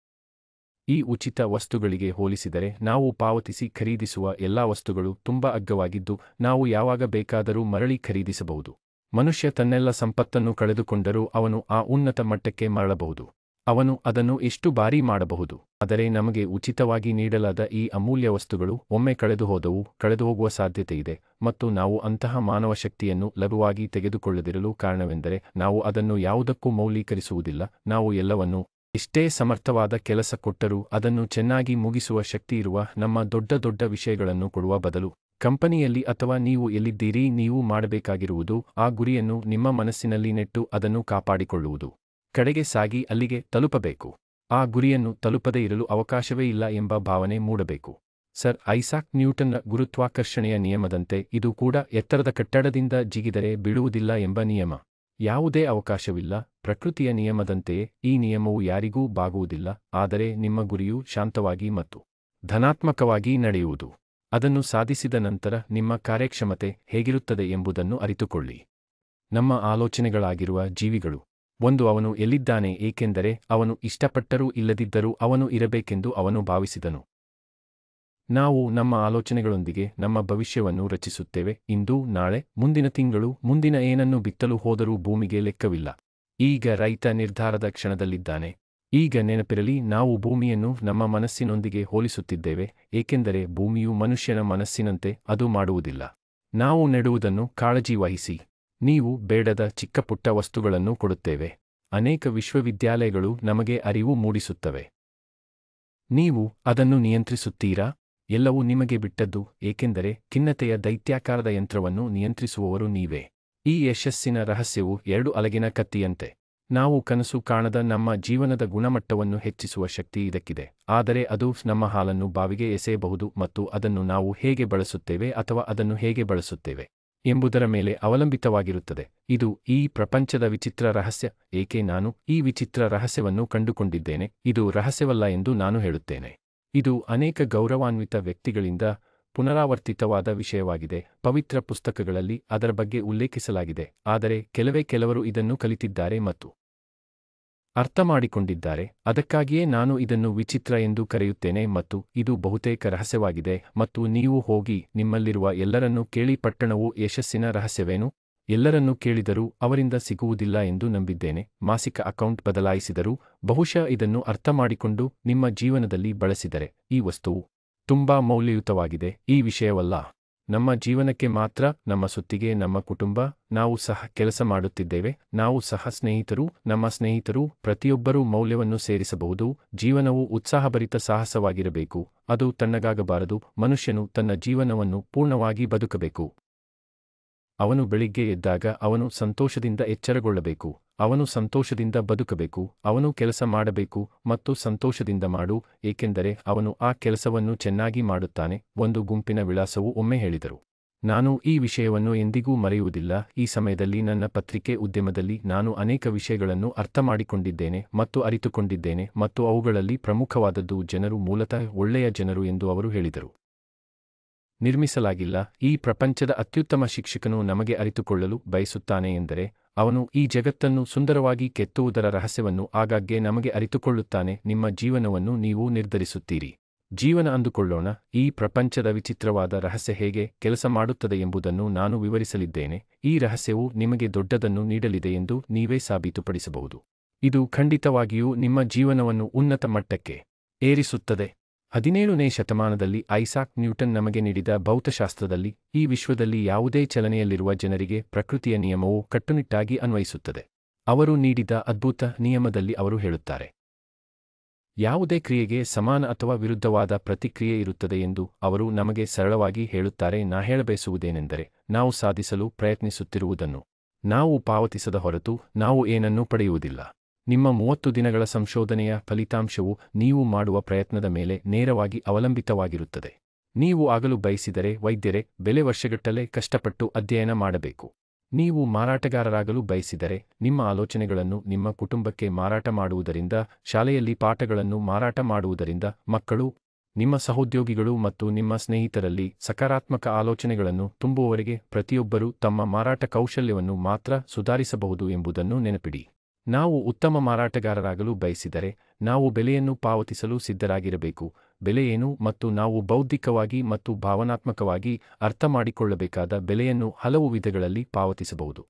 ಈ ಉಚಿತ ವಸ್ತುಗಳಿಗೆ ಹೋಲಿಸಿದರೆ ನಾವು ಪಾವತಿಸಿ ಖರೀದಿಸುವ ಎಲ್ಲಾ ವಸ್ತುಗಳು ತುಂಬಾ ಅಗ್ಗವಾಗಿದ್ದು ನಾವು ಯಾವಾಗ ಬೇಕಾದರೂ ಮರಳಿ ಖರೀದಿಸಬಹುದು ಮನುಷ್ಯ ತನ್ನೆಲ್ಲ ಸಂಪತ್ತನ್ನು ಕಳೆದುಕೊಂಡರೂ ಅವನು ಆ ಉನ್ನತ ಮಟ್ಟಕ್ಕೆ ಮರಳಬಹುದು ಅವನು ಅದನ್ನು ಎಷ್ಟು ಬಾರಿ ಮಾಡಬಹುದು ಆದರೆ ನಮಗೆ ಉಚಿತವಾಗಿ ನೀಡಲಾದ ಈ ಅಮೂಲ್ಯ ವಸ್ತುಗಳು ಒಮ್ಮೆ ಕಳೆದುಹೋದವು ಕಳೆದುಹೋಗುವ ಸಾಧ್ಯತೆಯಿದೆ ಮತ್ತು ನಾವು ಅಂತಹ ಮಾನವ ಶಕ್ತಿಯನ್ನು ಲಘುವಾಗಿ ತೆಗೆದುಕೊಳ್ಳದಿರಲು ಕಾರಣವೆಂದರೆ ನಾವು ಅದನ್ನು ಯಾವುದಕ್ಕೂ ಮೌಲ್ಯೀಕರಿಸುವುದಿಲ್ಲ ನಾವು ಎಲ್ಲವನ್ನೂ ಎಷ್ಟೇ ಸಮರ್ಥವಾದ ಕೆಲಸ ಕೊಟ್ಟರೂ ಅದನ್ನು ಚೆನ್ನಾಗಿ ಮುಗಿಸುವ ಶಕ್ತಿಯಿರುವ ನಮ್ಮ ದೊಡ್ಡ ದೊಡ್ಡ ವಿಷಯಗಳನ್ನು ಕೊಡುವ ಬದಲು ಕಂಪನಿಯಲ್ಲಿ ಅಥವಾ ನೀವು ಎಲ್ಲಿದ್ದೀರಿ ನೀವು ಮಾಡಬೇಕಾಗಿರುವುದು ಆ ಗುರಿಯನ್ನು ನಿಮ್ಮ ಮನಸ್ಸಿನಲ್ಲಿ ನೆಟ್ಟು ಅದನ್ನು ಕಾಪಾಡಿಕೊಳ್ಳುವುದು ಕಡೆಗೆ ಸಾಗಿ ಅಲ್ಲಿಗೆ ತಲುಪಬೇಕು ಆ ಗುರಿಯನ್ನು ತಲುಪದೇ ಇರಲು ಅವಕಾಶವೇ ಇಲ್ಲ ಎಂಬ ಭಾವನೆ ಮೂಡಬೇಕು ಸರ್ ಐಸಾಕ್ ನ್ಯೂಟನ್ನ ಗುರುತ್ವಾಕರ್ಷಣೆಯ ನಿಯಮದಂತೆ ಇದು ಕೂಡ ಎತ್ತರದ ಕಟ್ಟಡದಿಂದ ಜಿಗಿದರೆ ಬೀಳುವುದಿಲ್ಲ ಎಂಬ ನಿಯಮ ಯಾವುದೇ ಅವಕಾಶವಿಲ್ಲ ಪ್ರಕೃತಿಯ ನಿಯಮದಂತೆಯೇ ಈ ನಿಯಮವು ಯಾರಿಗೂ ಬಾಗುವುದಿಲ್ಲ ಆದರೆ ನಿಮ್ಮ ಗುರಿಯು ಶಾಂತವಾಗಿ ಮತ್ತು ಧನಾತ್ಮಕವಾಗಿ ನಡೆಯುವುದು ಅದನ್ನು ಸಾಧಿಸಿದ ನಂತರ ನಿಮ್ಮ ಕಾರ್ಯಕ್ಷಮತೆ ಹೇಗಿರುತ್ತದೆ ಎಂಬುದನ್ನು ಅರಿತುಕೊಳ್ಳಿ ನಮ್ಮ ಆಲೋಚನೆಗಳಾಗಿರುವ ಜೀವಿಗಳು ಒಂದು ಅವನು ಎಲ್ಲಿದ್ದಾನೆ ಏಕೆಂದರೆ ಅವನು ಇಷ್ಟಪಟ್ಟರೂ ಇಲ್ಲದಿದ್ದರೂ ಅವನು ಇರಬೇಕೆಂದು ಅವನು ಭಾವಿಸಿದನು ನಾವು ನಮ್ಮ ಆಲೋಚನೆಗಳೊಂದಿಗೆ ನಮ್ಮ ಭವಿಷ್ಯವನ್ನು ರಚಿಸುತ್ತೇವೆ ಇಂದು ನಾಳೆ ಮುಂದಿನ ತಿಂಗಳು ಮುಂದಿನ ಏನನ್ನು ಬಿತ್ತಲು ಹೋದರೂ ಭೂಮಿಗೆ ಲೆಕ್ಕವಿಲ್ಲ ಈಗ ರೈತ ನಿರ್ಧಾರದ ಕ್ಷಣದಲ್ಲಿದ್ದಾನೆ ಈಗ ನೆನಪಿರಲಿ ನಾವು ಭೂಮಿಯನ್ನು ನಮ್ಮ ಮನಸ್ಸಿನೊಂದಿಗೆ ಹೋಲಿಸುತ್ತಿದ್ದೇವೆ ಏಕೆಂದರೆ ಭೂಮಿಯು ಮನುಷ್ಯನ ಮನಸ್ಸಿನಂತೆ ಅದು ಮಾಡುವುದಿಲ್ಲ ನಾವು ನೆಡುವುದನ್ನು ಕಾಳಜಿ ವಹಿಸಿ ನೀವು ಬೇಡದ ಚಿಕ್ಕಪುಟ್ಟ ವಸ್ತುಗಳನ್ನು ಕೊಡುತ್ತೇವೆ ಅನೇಕ ವಿಶ್ವವಿದ್ಯಾಲಯಗಳು ನಮಗೆ ಅರಿವು ಮೂಡಿಸುತ್ತವೆ ನೀವು ಅದನ್ನು ನಿಯಂತ್ರಿಸುತ್ತೀರಾ ಎಲ್ಲವೂ ನಿಮಗೆ ಬಿಟ್ಟದ್ದು ಏಕೆಂದರೆ ಖಿನ್ನತೆಯ ದೈತ್ಯಾಕಾರದ ಯಂತ್ರವನ್ನು ನಿಯಂತ್ರಿಸುವವರು ನೀವೇ ಈ ಯಶಸ್ಸಿನ ರಹಸ್ಯವು ಎರಡು ಅಲಗಿನ ಕತ್ತಿಯಂತೆ ನಾವು ಕನಸು ಕಾಣದ ನಮ್ಮ ಜೀವನದ ಗುಣಮಟ್ಟವನ್ನು ಹೆಚ್ಚಿಸುವ ಶಕ್ತಿ ಇದಕ್ಕಿದೆ ಆದರೆ ಅದು ನಮ್ಮ ಹಾಲನ್ನು ಬಾವಿಗೆ ಎಸೆಯಬಹುದು ಮತ್ತು ಅದನ್ನು ನಾವು ಹೇಗೆ ಬಳಸುತ್ತೇವೆ ಅಥವಾ ಅದನ್ನು ಹೇಗೆ ಬಳಸುತ್ತೇವೆ ಎಂಬುದರ ಮೇಲೆ ಅವಲಂಬಿತವಾಗಿರುತ್ತದೆ ಇದು ಈ ಪ್ರಪಂಚದ ವಿಚಿತ್ರ ರಹಸ್ಯ ಏಕೆ ನಾನು ಈ ವಿಚಿತ್ರ ರಹಸ್ಯವನ್ನು ಕಂಡುಕೊಂಡಿದ್ದೇನೆ ಇದು ರಹಸ್ಯವಲ್ಲ ಎಂದು ನಾನು ಹೇಳುತ್ತೇನೆ ಇದು ಅನೇಕ ಗೌರವಾನ್ವಿತ ವ್ಯಕ್ತಿಗಳಿಂದ ಪುನರಾವರ್ತಿತವಾದ ವಿಷಯವಾಗಿದೆ ಪವಿತ್ರ ಪುಸ್ತಕಗಳಲ್ಲಿ ಅದರ ಬಗ್ಗೆ ಉಲ್ಲೇಖಿಸಲಾಗಿದೆ ಆದರೆ ಕೆಲವೇ ಕೆಲವರು ಇದನ್ನು ಕಲಿತಿದ್ದಾರೆ ಮತ್ತು ಅರ್ಥಮಾಡಿಕೊಂಡಿದ್ದಾರೆ ಅದಕ್ಕಾಗಿಯೇ ನಾನು ಇದನ್ನು ವಿಚಿತ್ರ ಎಂದು ಕರೆಯುತ್ತೇನೆ ಮತ್ತು ಇದು ಬಹುತೇಕ ರಹಸ್ಯವಾಗಿದೆ ಮತ್ತು ನೀವು ಹೋಗಿ ನಿಮ್ಮಲ್ಲಿರುವ ಎಲ್ಲರನ್ನೂ ಕೇಳಿ ಪಟ್ಟಣವು ಯಶಸ್ಸಿನ ರಹಸ್ಯವೇನು ಎಲ್ಲರನ್ನೂ ಕೇಳಿದರೂ ಅವರಿಂದ ಸಿಗುವುದಿಲ್ಲ ಎಂದು ನಂಬಿದ್ದೇನೆ ಮಾಸಿಕ ಅಕೌಂಟ್ ಬದಲಾಯಿಸಿದರೂ ಬಹುಶಃ ಇದನ್ನು ಅರ್ಥಮಾಡಿಕೊಂಡು ನಿಮ್ಮ ಜೀವನದಲ್ಲಿ ಬಳಸಿದರೆ ಈ ವಸ್ತುವು ತುಂಬಾ ಮೌಲ್ಯಯುತವಾಗಿದೆ ಈ ವಿಷಯವಲ್ಲ ನಮ್ಮ ಜೀವನಕ್ಕೆ ಮಾತ್ರ ನಮ್ಮ ಸುತ್ತಿಗೆ ನಮ್ಮ ಕುಟುಂಬ ನಾವು ಸಹ ಕೆಲಸ ಮಾಡುತ್ತಿದ್ದೇವೆ ನಾವು ಸಹ ಸ್ನೇಹಿತರು ನಮ್ಮ ಸ್ನೇಹಿತರು ಪ್ರತಿಯೊಬ್ಬರೂ ಮೌಲ್ಯವನ್ನು ಸೇರಿಸಬಹುದು ಜೀವನವು ಉತ್ಸಾಹಭರಿತ ಸಾಹಸವಾಗಿರಬೇಕು ಅದು ತಣ್ಣಗಾಗಬಾರದು ಮನುಷ್ಯನು ತನ್ನ ಜೀವನವನ್ನು ಪೂರ್ಣವಾಗಿ ಬದುಕಬೇಕು ಅವನು ಬೆಳಿಗ್ಗೆ ಎದ್ದಾಗ ಅವನು ಸಂತೋಷದಿಂದ ಎಚ್ಚರಗೊಳ್ಳಬೇಕು ಅವನು ಸಂತೋಷದಿಂದ ಬದುಕಬೇಕು ಅವನು ಕೆಲಸ ಮಾಡಬೇಕು ಮತ್ತು ಸಂತೋಷದಿಂದ ಮಾಡು ಏಕೆಂದರೆ ಅವನು ಆ ಕೆಲಸವನ್ನು ಚೆನ್ನಾಗಿ ಮಾಡುತ್ತಾನೆ ಒಂದು ಗುಂಪಿನ ವಿಳಾಸವು ಒಮ್ಮೆ ಹೇಳಿದರು ನಾನು ಈ ವಿಷಯವನ್ನು ಎಂದಿಗೂ ಮರೆಯುವುದಿಲ್ಲ ಈ ಸಮಯದಲ್ಲಿ ನನ್ನ ಪತ್ರಿಕೆ ಉದ್ಯಮದಲ್ಲಿ ನಾನು ಅನೇಕ ವಿಷಯಗಳನ್ನು ಅರ್ಥಮಾಡಿಕೊಂಡಿದ್ದೇನೆ ಮತ್ತು ಅರಿತುಕೊಂಡಿದ್ದೇನೆ ಮತ್ತು ಅವುಗಳಲ್ಲಿ ಪ್ರಮುಖವಾದದ್ದು ಜನರು ಮೂಲತಃ ಒಳ್ಳೆಯ ಜನರು ಎಂದು ಅವರು ಹೇಳಿದರು ನಿರ್ಮಿಸಲಾಗಿಲ್ಲ ಈ ಪ್ರಪಂಚದ ಅತ್ಯುತ್ತಮ ಶಿಕ್ಷಕನು ನಮಗೆ ಅರಿತುಕೊಳ್ಳಲು ಬಯಸುತ್ತಾನೆ ಎಂದರೆ ಅವನು ಈ ಜಗತ್ತನ್ನು ಸುಂದರವಾಗಿ ಕೆತ್ತುವುದರ ರಹಸ್ಯವನ್ನು ಆಗಾಗ್ಗೆ ನಮಗೆ ಅರಿತುಕೊಳ್ಳುತ್ತಾನೆ ನಿಮ್ಮ ಜೀವನವನ್ನು ನೀವು ನಿರ್ಧರಿಸುತ್ತೀರಿ ಜೀವನ ಅಂದುಕೊಳ್ಳೋಣ ಈ ಪ್ರಪಂಚದ ವಿಚಿತ್ರವಾದ ರಹಸ್ಯ ಹೇಗೆ ಕೆಲಸ ಮಾಡುತ್ತದೆ ಎಂಬುದನ್ನು ನಾನು ವಿವರಿಸಲಿದ್ದೇನೆ ಈ ರಹಸ್ಯವು ನಿಮಗೆ ದೊಡ್ಡದನ್ನು ನೀಡಲಿದೆ ಎಂದು ನೀವೇ ಸಾಬೀತುಪಡಿಸಬಹುದು ಇದು ಖಂಡಿತವಾಗಿಯೂ ನಿಮ್ಮ ಜೀವನವನ್ನು ಉನ್ನತ ಮಟ್ಟಕ್ಕೆ ಏರಿಸುತ್ತದೆ ಹದಿನೇಳನೇ ಶತಮಾನದಲ್ಲಿ ಐಸಾಕ್ ನ್ಯೂಟನ್ ನಮಗೆ ನೀಡಿದ ಭೌತಶಾಸ್ತ್ರದಲ್ಲಿ ಈ ವಿಶ್ವದಲ್ಲಿ ಯಾವುದೇ ಚಲನೆಯಲ್ಲಿರುವ ಜನರಿಗೆ ಪ್ರಕೃತಿಯ ನಿಯಮವು ಕಟ್ಟುನಿಟ್ಟಾಗಿ ಅನ್ವಯಿಸುತ್ತದೆ ಅವರು ನೀಡಿದ ಅದ್ಭುತ ನಿಯಮದಲ್ಲಿ ಅವರು ಹೇಳುತ್ತಾರೆ ಯಾವುದೇ ಕ್ರಿಯೆಗೆ ಸಮಾನ ಅಥವಾ ವಿರುದ್ಧವಾದ ಪ್ರತಿಕ್ರಿಯೆ ಇರುತ್ತದೆ ಎಂದು ಅವರು ನಮಗೆ ಸರಳವಾಗಿ ಹೇಳುತ್ತಾರೆ ನಾ ಹೇಳಬಯಸುವುದೇನೆಂದರೆ ನಾವು ಸಾಧಿಸಲು ಪ್ರಯತ್ನಿಸುತ್ತಿರುವುದನ್ನು ನಾವು ಪಾವತಿಸದ ಹೊರತು ನಾವು ಏನನ್ನೂ ಪಡೆಯುವುದಿಲ್ಲ ನಿಮ್ಮ ಮೂವತ್ತು ದಿನಗಳ ಸಂಶೋಧನೆಯ ಫಲಿತಾಂಶವು ನೀವು ಮಾಡುವ ಪ್ರಯತ್ನದ ಮೇಲೆ ನೇರವಾಗಿ ಅವಲಂಬಿತವಾಗಿರುತ್ತದೆ ನೀವು ಆಗಲು ಬಯಸಿದರೆ ವೈದ್ಯರೇ ಬೆಲೆ ವರ್ಷಗಟ್ಟಲೆ ಕಷ್ಟಪಟ್ಟು ಅಧ್ಯಯನ ಮಾಡಬೇಕು ನೀವು ಮಾರಾಟಗಾರರಾಗಲು ಬಯಸಿದರೆ ನಿಮ್ಮ ಆಲೋಚನೆಗಳನ್ನು ನಿಮ್ಮ ಕುಟುಂಬಕ್ಕೆ ಮಾರಾಟ ಮಾಡುವುದರಿಂದ ಶಾಲೆಯಲ್ಲಿ ಪಾಠಗಳನ್ನು ಮಾರಾಟ ಮಾಡುವುದರಿಂದ ಮಕ್ಕಳು ನಿಮ್ಮ ಸಹೋದ್ಯೋಗಿಗಳು ಮತ್ತು ನಿಮ್ಮ ಸ್ನೇಹಿತರಲ್ಲಿ ಸಕಾರಾತ್ಮಕ ಆಲೋಚನೆಗಳನ್ನು ತುಂಬುವವರೆಗೆ ಪ್ರತಿಯೊಬ್ಬರೂ ತಮ್ಮ ಮಾರಾಟ ಕೌಶಲ್ಯವನ್ನು ಮಾತ್ರ ಸುಧಾರಿಸಬಹುದು ಎಂಬುದನ್ನು ನೆನಪಿಡಿ ನಾವು ಉತ್ತಮ ಮಾರಾಟಗಾರರಾಗಲು ಬಯಸಿದರೆ ನಾವು ಬೆಲೆಯನ್ನು ಪಾವತಿಸಲು ಸಿದ್ಧರಾಗಿರಬೇಕು ಬೆಲೆ ಏನು ಮತ್ತು ನಾವು ಬೌದ್ಧಿಕವಾಗಿ ಮತ್ತು ಭಾವನಾತ್ಮಕವಾಗಿ ಅರ್ಥಮಾಡಿಕೊಳ್ಳಬೇಕಾದ ಬೆಲೆಯನ್ನು ಹಲವು ವಿಧಗಳಲ್ಲಿ ಪಾವತಿಸಬಹುದು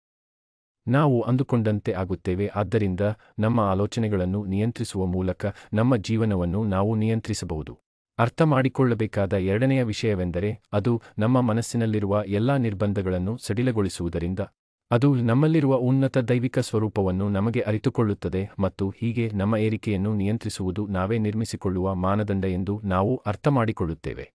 ನಾವು ಅಂದುಕೊಂಡಂತೆ ಆಗುತ್ತೇವೆ ಆದ್ದರಿಂದ ನಮ್ಮ ಆಲೋಚನೆಗಳನ್ನು ನಿಯಂತ್ರಿಸುವ ಮೂಲಕ ನಮ್ಮ ಜೀವನವನ್ನು ನಾವು ನಿಯಂತ್ರಿಸಬಹುದು ಅರ್ಥಮಾಡಿಕೊಳ್ಳಬೇಕಾದ ಎರಡನೆಯ ವಿಷಯವೆಂದರೆ ಅದು ನಮ್ಮ ಮನಸ್ಸಿನಲ್ಲಿರುವ ಎಲ್ಲಾ ನಿರ್ಬಂಧಗಳನ್ನು ಸಡಿಲಗೊಳಿಸುವುದರಿಂದ ಅದು ನಮ್ಮಲ್ಲಿರುವ ಉನ್ನತ ದೈವಿಕ ಸ್ವರೂಪವನ್ನು ನಮಗೆ ಅರಿತುಕೊಳ್ಳುತ್ತದೆ ಮತ್ತು ಹೀಗೆ ನಮ್ಮ ಏರಿಕೆಯನ್ನು ನಿಯಂತ್ರಿಸುವುದು ನಾವೇ ನಿರ್ಮಿಸಿಕೊಳ್ಳುವ ಮಾನದಂಡ ಎಂದು ನಾವು ಅರ್ಥಮಾಡಿಕೊಳ್ಳುತ್ತೇವೆ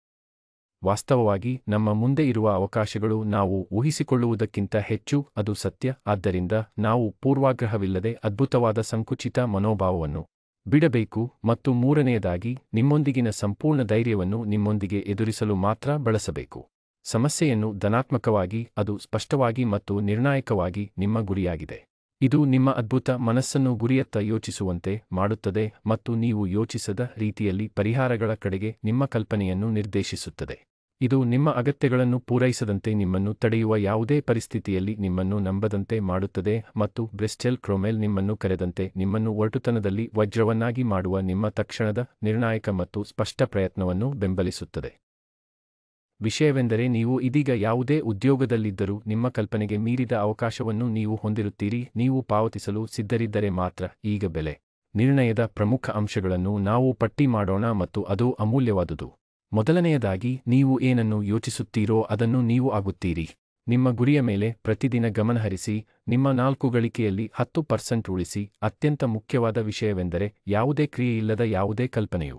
ವಾಸ್ತವವಾಗಿ ನಮ್ಮ ಮುಂದೆ ಇರುವ ಅವಕಾಶಗಳು ನಾವು ಊಹಿಸಿಕೊಳ್ಳುವುದಕ್ಕಿಂತ ಹೆಚ್ಚು ಅದು ಸತ್ಯ ಆದ್ದರಿಂದ ನಾವು ಪೂರ್ವಾಗ್ರಹವಿಲ್ಲದೆ ಅದ್ಭುತವಾದ ಸಂಕುಚಿತ ಮನೋಭಾವವನ್ನು ಬಿಡಬೇಕು ಮತ್ತು ಮೂರನೆಯದಾಗಿ ನಿಮ್ಮೊಂದಿಗಿನ ಸಂಪೂರ್ಣ ಧೈರ್ಯವನ್ನು ನಿಮ್ಮೊಂದಿಗೆ ಎದುರಿಸಲು ಮಾತ್ರ ಬಳಸಬೇಕು ಸಮಸ್ಯೆಯನ್ನು ಧನಾತ್ಮಕವಾಗಿ ಅದು ಸ್ಪಷ್ಟವಾಗಿ ಮತ್ತು ನಿರ್ಣಾಯಕವಾಗಿ ನಿಮ್ಮ ಗುರಿಯಾಗಿದೆ ಇದು ನಿಮ್ಮ ಅದ್ಭುತ ಮನಸ್ಸನ್ನು ಗುರಿಯತ್ತ ಯೋಚಿಸುವಂತೆ ಮಾಡುತ್ತದೆ ಮತ್ತು ನೀವು ಯೋಚಿಸದ ರೀತಿಯಲ್ಲಿ ಪರಿಹಾರಗಳ ಕಡೆಗೆ ನಿಮ್ಮ ಕಲ್ಪನೆಯನ್ನು ನಿರ್ದೇಶಿಸುತ್ತದೆ ಇದು ನಿಮ್ಮ ಅಗತ್ಯಗಳನ್ನು ಪೂರೈಸದಂತೆ ನಿಮ್ಮನ್ನು ತಡೆಯುವ ಯಾವುದೇ ಪರಿಸ್ಥಿತಿಯಲ್ಲಿ ನಿಮ್ಮನ್ನು ನಂಬದಂತೆ ಮಾಡುತ್ತದೆ ಮತ್ತು ಬ್ರೆಸ್ಟೆಲ್ ಕ್ರೊಮೆಲ್ ನಿಮ್ಮನ್ನು ಕರೆದಂತೆ ನಿಮ್ಮನ್ನು ಒರಟುತನದಲ್ಲಿ ವಜ್ರವನ್ನಾಗಿ ಮಾಡುವ ನಿಮ್ಮ ತಕ್ಷಣದ ನಿರ್ಣಾಯಕ ಮತ್ತು ಸ್ಪಷ್ಟ ಪ್ರಯತ್ನವನ್ನು ಬೆಂಬಲಿಸುತ್ತದೆ ವಿಷಯವೆಂದರೆ ನೀವು ಇದೀಗ ಯಾವುದೇ ಉದ್ಯೋಗದಲ್ಲಿದ್ದರೂ ನಿಮ್ಮ ಕಲ್ಪನೆಗೆ ಮೀರಿದ ಅವಕಾಶವನ್ನು ನೀವು ಹೊಂದಿರುತ್ತೀರಿ ನೀವು ಪಾವತಿಸಲು ಸಿದ್ಧರಿದ್ದರೆ ಮಾತ್ರ ಈಗ ಬೆಲೆ ನಿರ್ಣಯದ ಪ್ರಮುಖ ಅಂಶಗಳನ್ನು ನಾವು ಪಟ್ಟಿ ಮಾಡೋಣ ಮತ್ತು ಅದು ಅಮೂಲ್ಯವಾದುದು ಮೊದಲನೆಯದಾಗಿ ನೀವು ಏನನ್ನು ಯೋಚಿಸುತ್ತೀರೋ ಅದನ್ನು ನೀವು ಆಗುತ್ತೀರಿ ನಿಮ್ಮ ಗುರಿಯ ಮೇಲೆ ಪ್ರತಿದಿನ ಗಮನಹರಿಸಿ ನಿಮ್ಮ ನಾಲ್ಕು ಗಳಿಕೆಯಲ್ಲಿ ಹತ್ತು ಪರ್ಸೆಂಟ್ ಉಳಿಸಿ ಅತ್ಯಂತ ಮುಖ್ಯವಾದ ವಿಷಯವೆಂದರೆ ಯಾವುದೇ ಕ್ರಿಯೆಯಿಲ್ಲದ ಯಾವುದೇ ಕಲ್ಪನೆಯು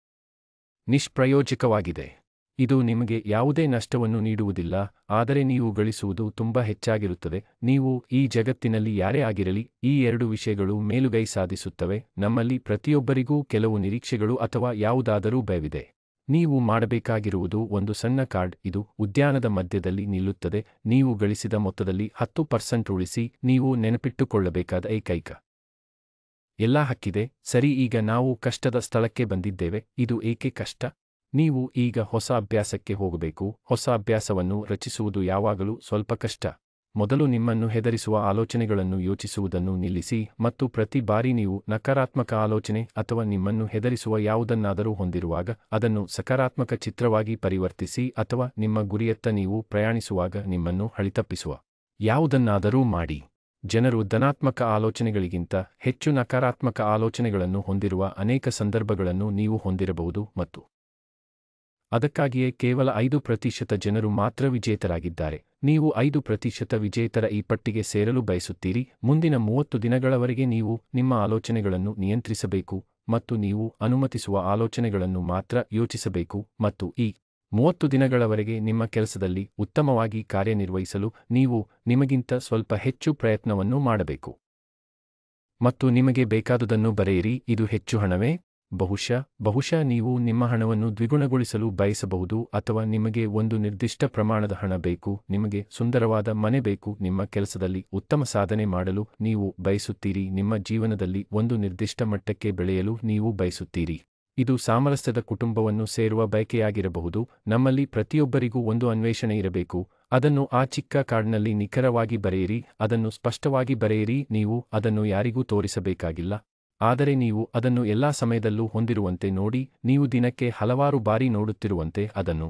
ನಿಷ್ಪ್ರಯೋಜಕವಾಗಿದೆ ಇದು ನಿಮಗೆ ಯಾವುದೇ ನಷ್ಟವನ್ನು ನೀಡುವುದಿಲ್ಲ ಆದರೆ ನೀವು ಗಳಿಸುವುದು ತುಂಬಾ ಹೆಚ್ಚಾಗಿರುತ್ತದೆ ನೀವು ಈ ಜಗತ್ತಿನಲ್ಲಿ ಯಾರೇ ಆಗಿರಲಿ ಈ ಎರಡು ವಿಷಯಗಳು ಮೇಲುಗೈ ಸಾಧಿಸುತ್ತವೆ ನಮ್ಮಲ್ಲಿ ಪ್ರತಿಯೊಬ್ಬರಿಗೂ ಕೆಲವು ನಿರೀಕ್ಷೆಗಳು ಅಥವಾ ಯಾವುದಾದರೂ ಭಯವಿದೆ ನೀವು ಮಾಡಬೇಕಾಗಿರುವುದು ಒಂದು ಸಣ್ಣ ಕಾರ್ಡ್ ಇದು ಉದ್ಯಾನದ ಮಧ್ಯದಲ್ಲಿ ನಿಲ್ಲುತ್ತದೆ ನೀವು ಗಳಿಸಿದ ಮೊತ್ತದಲ್ಲಿ ಹತ್ತು ಪರ್ಸೆಂಟ್ ಉಳಿಸಿ ನೀವು ನೆನಪಿಟ್ಟುಕೊಳ್ಳಬೇಕಾದ ಏಕೈಕ ಎಲ್ಲ ಹಕ್ಕಿದೆ ಸರಿ ಈಗ ನಾವು ಕಷ್ಟದ ಸ್ಥಳಕ್ಕೆ ಬಂದಿದ್ದೇವೆ ಇದು ಏಕೆ ಕಷ್ಟ ನೀವು ಈಗ ಹೊಸ ಅಭ್ಯಾಸಕ್ಕೆ ಹೋಗಬೇಕು ಹೊಸ ಅಭ್ಯಾಸವನ್ನು ರಚಿಸುವುದು ಯಾವಾಗಲೂ ಸ್ವಲ್ಪ ಕಷ್ಟ ಮೊದಲು ನಿಮ್ಮನ್ನು ಹೆದರಿಸುವ ಆಲೋಚನೆಗಳನ್ನು ಯೋಚಿಸುವುದನ್ನು ನಿಲ್ಲಿಸಿ ಮತ್ತು ಪ್ರತಿ ಬಾರಿ ನೀವು ನಕಾರಾತ್ಮಕ ಆಲೋಚನೆ ಅಥವಾ ನಿಮ್ಮನ್ನು ಹೆದರಿಸುವ ಯಾವುದನ್ನಾದರೂ ಹೊಂದಿರುವಾಗ ಅದನ್ನು ಸಕಾರಾತ್ಮಕ ಚಿತ್ರವಾಗಿ ಪರಿವರ್ತಿಸಿ ಅಥವಾ ನಿಮ್ಮ ಗುರಿಯತ್ತ ನೀವು ಪ್ರಯಾಣಿಸುವಾಗ ನಿಮ್ಮನ್ನು ಹಳಿತಪ್ಪಿಸುವ ಯಾವುದನ್ನಾದರೂ ಮಾಡಿ ಜನರು ಧನಾತ್ಮಕ ಆಲೋಚನೆಗಳಿಗಿಂತ ಹೆಚ್ಚು ನಕಾರಾತ್ಮಕ ಆಲೋಚನೆಗಳನ್ನು ಹೊಂದಿರುವ ಅನೇಕ ಸಂದರ್ಭಗಳನ್ನು ನೀವು ಹೊಂದಿರಬಹುದು ಮತ್ತು ಅದಕ್ಕಾಗಿಯೇ ಕೇವಲ ಐದು ಪ್ರತಿಶತ ಜನರು ಮಾತ್ರ ವಿಜೇತರಾಗಿದ್ದಾರೆ ನೀವು ಐದು ಪ್ರತಿಶತ ವಿಜೇತರ ಈ ಪಟ್ಟಿಗೆ ಸೇರಲು ಬಯಸುತ್ತೀರಿ ಮುಂದಿನ ಮೂವತ್ತು ದಿನಗಳವರೆಗೆ ನೀವು ನಿಮ್ಮ ಆಲೋಚನೆಗಳನ್ನು ನಿಯಂತ್ರಿಸಬೇಕು ಮತ್ತು ನೀವು ಅನುಮತಿಸುವ ಆಲೋಚನೆಗಳನ್ನು ಮಾತ್ರ ಯೋಚಿಸಬೇಕು ಮತ್ತು ಈ ಮೂವತ್ತು ದಿನಗಳವರೆಗೆ ನಿಮ್ಮ ಕೆಲಸದಲ್ಲಿ ಉತ್ತಮವಾಗಿ ಕಾರ್ಯನಿರ್ವಹಿಸಲು ನೀವು ನಿಮಗಿಂತ ಸ್ವಲ್ಪ ಹೆಚ್ಚು ಪ್ರಯತ್ನವನ್ನು ಮಾಡಬೇಕು ಮತ್ತು ನಿಮಗೆ ಬೇಕಾದುದನ್ನು ಬರೆಯಿರಿ ಇದು ಹೆಚ್ಚು ಹಣವೇ ಬಹುಶಃ ಬಹುಶಃ ನೀವು ನಿಮ್ಮ ಹಣವನ್ನು ದ್ವಿಗುಣಗೊಳಿಸಲು ಬಯಸಬಹುದು ಅಥವಾ ನಿಮಗೆ ಒಂದು ನಿರ್ದಿಷ್ಟ ಪ್ರಮಾಣದ ಹಣ ಬೇಕು ನಿಮಗೆ ಸುಂದರವಾದ ಮನೆ ಬೇಕು ನಿಮ್ಮ ಕೆಲಸದಲ್ಲಿ ಉತ್ತಮ ಸಾಧನೆ ಮಾಡಲು ನೀವು ಬಯಸುತ್ತೀರಿ ನಿಮ್ಮ ಜೀವನದಲ್ಲಿ ಒಂದು ನಿರ್ದಿಷ್ಟ ಮಟ್ಟಕ್ಕೆ ಬೆಳೆಯಲು ನೀವು ಬಯಸುತ್ತೀರಿ ಇದು ಸಾಮರಸ್ಯದ ಕುಟುಂಬವನ್ನು ಸೇರುವ ಬಯಕೆಯಾಗಿರಬಹುದು ನಮ್ಮಲ್ಲಿ ಪ್ರತಿಯೊಬ್ಬರಿಗೂ ಒಂದು ಅನ್ವೇಷಣೆ ಇರಬೇಕು ಅದನ್ನು ಆ ಚಿಕ್ಕ ಕಾರ್ಡ್ನಲ್ಲಿ ನಿಖರವಾಗಿ ಬರೆಯಿರಿ ಅದನ್ನು ಸ್ಪಷ್ಟವಾಗಿ ಬರೆಯಿರಿ ನೀವು ಅದನ್ನು ಯಾರಿಗೂ ತೋರಿಸಬೇಕಾಗಿಲ್ಲ ಆದರೆ ನೀವು ಅದನ್ನು ಎಲ್ಲಾ ಸಮಯದಲ್ಲೂ ಹೊಂದಿರುವಂತೆ ನೋಡಿ ನೀವು ದಿನಕ್ಕೆ ಹಲವಾರು ಬಾರಿ ನೋಡುತ್ತಿರುವಂತೆ ಅದನ್ನು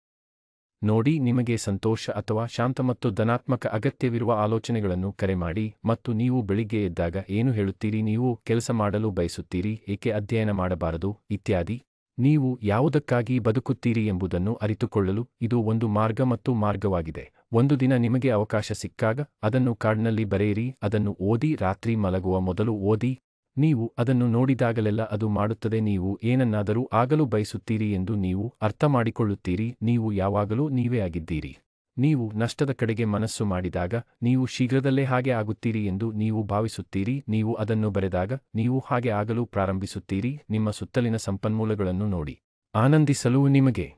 ನೋಡಿ ನಿಮಗೆ ಸಂತೋಷ ಅಥವಾ ಶಾಂತ ಮತ್ತು ಧನಾತ್ಮಕ ಅಗತ್ಯವಿರುವ ಆಲೋಚನೆಗಳನ್ನು ಕರೆ ಮಾಡಿ ಮತ್ತು ನೀವು ಬೆಳಿಗ್ಗೆ ಎದ್ದಾಗ ಏನು ಹೇಳುತ್ತೀರಿ ನೀವು ಕೆಲಸ ಮಾಡಲು ಬಯಸುತ್ತೀರಿ ಏಕೆ ಅಧ್ಯಯನ ಮಾಡಬಾರದು ಇತ್ಯಾದಿ ನೀವು ಯಾವುದಕ್ಕಾಗಿ ಬದುಕುತ್ತೀರಿ ಎಂಬುದನ್ನು ಅರಿತುಕೊಳ್ಳಲು ಇದು ಒಂದು ಮಾರ್ಗ ಮತ್ತು ಮಾರ್ಗವಾಗಿದೆ ಒಂದು ದಿನ ನಿಮಗೆ ಅವಕಾಶ ಸಿಕ್ಕಾಗ ಅದನ್ನು ಕಾರ್ಡ್ನಲ್ಲಿ ಬರೆಯಿರಿ ಅದನ್ನು ಓದಿ ರಾತ್ರಿ ಮಲಗುವ ಮೊದಲು ಓದಿ ನೀವು ಅದನ್ನು ನೋಡಿದಾಗಲೆಲ್ಲ ಅದು ಮಾಡುತ್ತದೆ ನೀವು ಏನನ್ನಾದರೂ ಆಗಲು ಬಯಸುತ್ತೀರಿ ಎಂದು ನೀವು ಅರ್ಥಮಾಡಿಕೊಳ್ಳುತ್ತೀರಿ ನೀವು ಯಾವಾಗಲೂ ನೀವೇ ಆಗಿದ್ದೀರಿ ನೀವು ನಷ್ಟದ ಕಡೆಗೆ ಮನಸ್ಸು ಮಾಡಿದಾಗ ನೀವು ಶೀಘ್ರದಲ್ಲೇ ಹಾಗೆ ಆಗುತ್ತೀರಿ ಎಂದು ನೀವು ಭಾವಿಸುತ್ತೀರಿ ನೀವು ಅದನ್ನು ಬರೆದಾಗ ನೀವು ಹಾಗೆ ಆಗಲು ಪ್ರಾರಂಭಿಸುತ್ತೀರಿ ನಿಮ್ಮ ಸುತ್ತಲಿನ ಸಂಪನ್ಮೂಲಗಳನ್ನು ನೋಡಿ ಆನಂದಿಸಲು ನಿಮಗೆ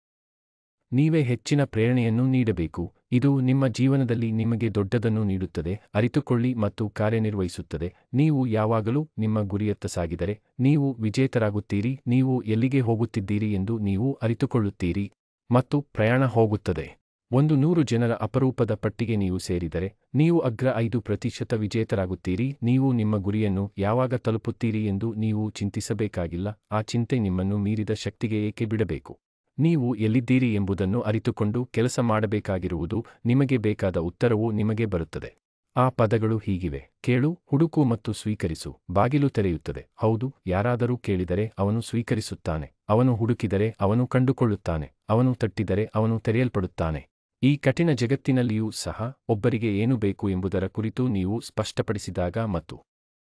ನೀವೇ ಹೆಚ್ಚಿನ ಪ್ರೇರಣೆಯನ್ನು ನೀಡಬೇಕು ಇದು ನಿಮ್ಮ ಜೀವನದಲ್ಲಿ ನಿಮಗೆ ದೊಡ್ಡದನ್ನು ನೀಡುತ್ತದೆ ಅರಿತುಕೊಳ್ಳಿ ಮತ್ತು ಕಾರ್ಯನಿರ್ವಹಿಸುತ್ತದೆ ನೀವು ಯಾವಾಗಲೂ ನಿಮ್ಮ ಗುರಿಯತ್ತ ಸಾಗಿದರೆ ನೀವು ವಿಜೇತರಾಗುತ್ತೀರಿ ನೀವು ಎಲ್ಲಿಗೆ ಹೋಗುತ್ತಿದ್ದೀರಿ ಎಂದು ನೀವು ಅರಿತುಕೊಳ್ಳುತ್ತೀರಿ ಮತ್ತು ಪ್ರಯಾಣ ಹೋಗುತ್ತದೆ ಒಂದು ನೂರು ಜನರ ಅಪರೂಪದ ಪಟ್ಟಿಗೆ ನೀವು ಸೇರಿದರೆ ನೀವು ಅಗ್ರ ಐದು ಪ್ರತಿಶತ ವಿಜೇತರಾಗುತ್ತೀರಿ ನೀವು ನಿಮ್ಮ ಗುರಿಯನ್ನು ಯಾವಾಗ ತಲುಪುತ್ತೀರಿ ಎಂದು ನೀವು ಚಿಂತಿಸಬೇಕಾಗಿಲ್ಲ ಆ ಚಿಂತೆ ನಿಮ್ಮನ್ನು ಮೀರಿದ ಶಕ್ತಿಗೆ ಏಕೆ ಬಿಡಬೇಕು ನೀವು ಎಲ್ಲಿದ್ದೀರಿ ಎಂಬುದನ್ನು ಅರಿತುಕೊಂಡು ಕೆಲಸ ಮಾಡಬೇಕಾಗಿರುವುದು ನಿಮಗೆ ಬೇಕಾದ ಉತ್ತರವು ನಿಮಗೆ ಬರುತ್ತದೆ ಆ ಪದಗಳು ಹೀಗಿವೆ ಕೇಳು ಹುಡುಕು ಮತ್ತು ಸ್ವೀಕರಿಸು ಬಾಗಿಲು ತೆರೆಯುತ್ತದೆ ಹೌದು ಯಾರಾದರೂ ಕೇಳಿದರೆ ಅವನು ಸ್ವೀಕರಿಸುತ್ತಾನೆ ಅವನು ಹುಡುಕಿದರೆ ಅವನು ಕಂಡುಕೊಳ್ಳುತ್ತಾನೆ ಅವನು ತಟ್ಟಿದರೆ ಅವನು ತೆರೆಯಲ್ಪಡುತ್ತಾನೆ ಈ ಕಠಿಣ ಜಗತ್ತಿನಲ್ಲಿಯೂ ಸಹ ಒಬ್ಬರಿಗೆ ಏನು ಬೇಕು ಎಂಬುದರ ಕುರಿತು ನೀವು ಸ್ಪಷ್ಟಪಡಿಸಿದಾಗ ಮತ್ತು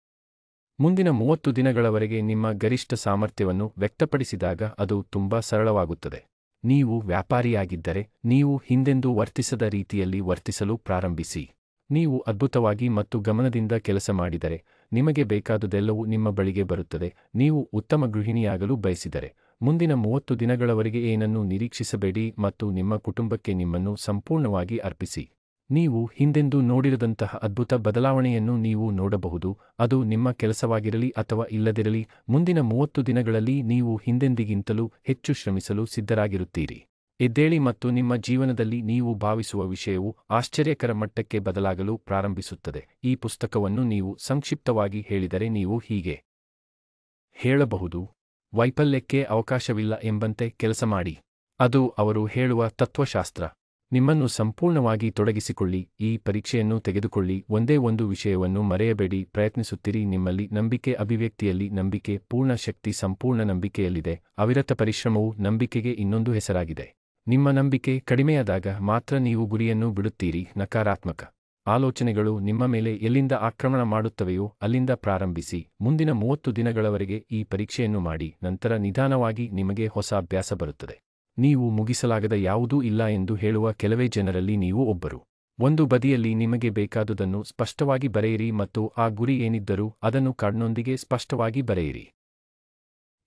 ಮುಂದಿನ ಮೂವತ್ತು ದಿನಗಳವರೆಗೆ ನಿಮ್ಮ ಗರಿಷ್ಠ ಸಾಮರ್ಥ್ಯವನ್ನು ವ್ಯಕ್ತಪಡಿಸಿದಾಗ ಅದು ತುಂಬಾ ಸರಳವಾಗುತ್ತದೆ ನೀವು ವ್ಯಾಪಾರಿಯಾಗಿದ್ದರೆ ನೀವು ಹಿಂದೆಂದೂ ವರ್ತಿಸದ ರೀತಿಯಲ್ಲಿ ವರ್ತಿಸಲು ಪ್ರಾರಂಭಿಸಿ ನೀವು ಅದ್ಭುತವಾಗಿ ಮತ್ತು ಗಮನದಿಂದ ಕೆಲಸ ಮಾಡಿದರೆ ನಿಮಗೆ ಬೇಕಾದುದೆಲ್ಲವೂ ನಿಮ್ಮ ಬಳಿಗೆ ಬರುತ್ತದೆ ನೀವು ಉತ್ತಮ ಗೃಹಿಣಿಯಾಗಲು ಬಯಸಿದರೆ ಮುಂದಿನ ಮೂವತ್ತು ದಿನಗಳವರೆಗೆ ಏನನ್ನೂ ನಿರೀಕ್ಷಿಸಬೇಡಿ ಮತ್ತು ನಿಮ್ಮ ಕುಟುಂಬಕ್ಕೆ ನಿಮ್ಮನ್ನು ಸಂಪೂರ್ಣವಾಗಿ ಅರ್ಪಿಸಿ ನೀವು ಹಿಂದೆಂದೂ ನೋಡಿರದಂತಹ ಅದ್ಭುತ ಬದಲಾವಣೆಯನ್ನು ನೀವು ನೋಡಬಹುದು ಅದು ನಿಮ್ಮ ಕೆಲಸವಾಗಿರಲಿ ಅಥವಾ ಇಲ್ಲದಿರಲಿ ಮುಂದಿನ ಮೂವತ್ತು ದಿನಗಳಲ್ಲಿ ನೀವು ಹಿಂದೆಂದಿಗಿಂತಲೂ ಹೆಚ್ಚು ಶ್ರಮಿಸಲು ಸಿದ್ಧರಾಗಿರುತ್ತೀರಿ ಎದ್ದೇಳಿ ಮತ್ತು ನಿಮ್ಮ ಜೀವನದಲ್ಲಿ ನೀವು ಭಾವಿಸುವ ವಿಷಯವು ಆಶ್ಚರ್ಯಕರ ಮಟ್ಟಕ್ಕೆ ಬದಲಾಗಲು ಪ್ರಾರಂಭಿಸುತ್ತದೆ ಈ ಪುಸ್ತಕವನ್ನು ನೀವು ಸಂಕ್ಷಿಪ್ತವಾಗಿ ಹೇಳಿದರೆ ನೀವು ಹೀಗೆ ಹೇಳಬಹುದು ವೈಫಲ್ಯಕ್ಕೆ ಅವಕಾಶವಿಲ್ಲ ಎಂಬಂತೆ ಕೆಲಸ ಮಾಡಿ ಅದು ಅವರು ಹೇಳುವ ತತ್ವಶಾಸ್ತ್ರ ನಿಮ್ಮನ್ನು ಸಂಪೂರ್ಣವಾಗಿ ತೊಡಗಿಸಿಕೊಳ್ಳಿ ಈ ಪರೀಕ್ಷೆಯನ್ನು ತೆಗೆದುಕೊಳ್ಳಿ ಒಂದೇ ಒಂದು ವಿಷಯವನ್ನು ಮರೆಯಬೇಡಿ ಪ್ರಯತ್ನಿಸುತ್ತಿರಿ ನಿಮ್ಮಲ್ಲಿ ನಂಬಿಕೆ ಅಭಿವ್ಯಕ್ತಿಯಲ್ಲಿ ನಂಬಿಕೆ ಪೂರ್ಣ ಶಕ್ತಿ ಸಂಪೂರ್ಣ ನಂಬಿಕೆಯಲ್ಲಿದೆ ಅವಿರತ ಪರಿಶ್ರಮವು ನಂಬಿಕೆಗೆ ಇನ್ನೊಂದು ಹೆಸರಾಗಿದೆ ನಿಮ್ಮ ನಂಬಿಕೆ ಕಡಿಮೆಯಾದಾಗ ಮಾತ್ರ ನೀವು ಗುರಿಯನ್ನು ಬಿಡುತ್ತೀರಿ ನಕಾರಾತ್ಮಕ ಆಲೋಚನೆಗಳು ನಿಮ್ಮ ಮೇಲೆ ಎಲ್ಲಿಂದ ಆಕ್ರಮಣ ಮಾಡುತ್ತವೆಯೋ ಅಲ್ಲಿಂದ ಪ್ರಾರಂಭಿಸಿ ಮುಂದಿನ ಮೂವತ್ತು ದಿನಗಳವರೆಗೆ ಈ ಪರೀಕ್ಷೆಯನ್ನು ಮಾಡಿ ನಂತರ ನಿಧಾನವಾಗಿ ನಿಮಗೆ ಹೊಸ ಅಭ್ಯಾಸ ಬರುತ್ತದೆ ನೀವು ಮುಗಿಸಲಾಗದ ಯಾವುದೂ ಇಲ್ಲ ಎಂದು ಹೇಳುವ ಕೆಲವೇ ಜನರಲ್ಲಿ ನೀವು ಒಬ್ಬರು ಒಂದು ಬದಿಯಲ್ಲಿ ನಿಮಗೆ ಬೇಕಾದುದನ್ನು ಸ್ಪಷ್ಟವಾಗಿ ಬರೆಯಿರಿ ಮತ್ತು ಆ ಗುರಿ ಏನಿದ್ದರೂ ಅದನ್ನು ಕಾರ್ಡ್ನೊಂದಿಗೆ ಸ್ಪಷ್ಟವಾಗಿ ಬರೆಯಿರಿ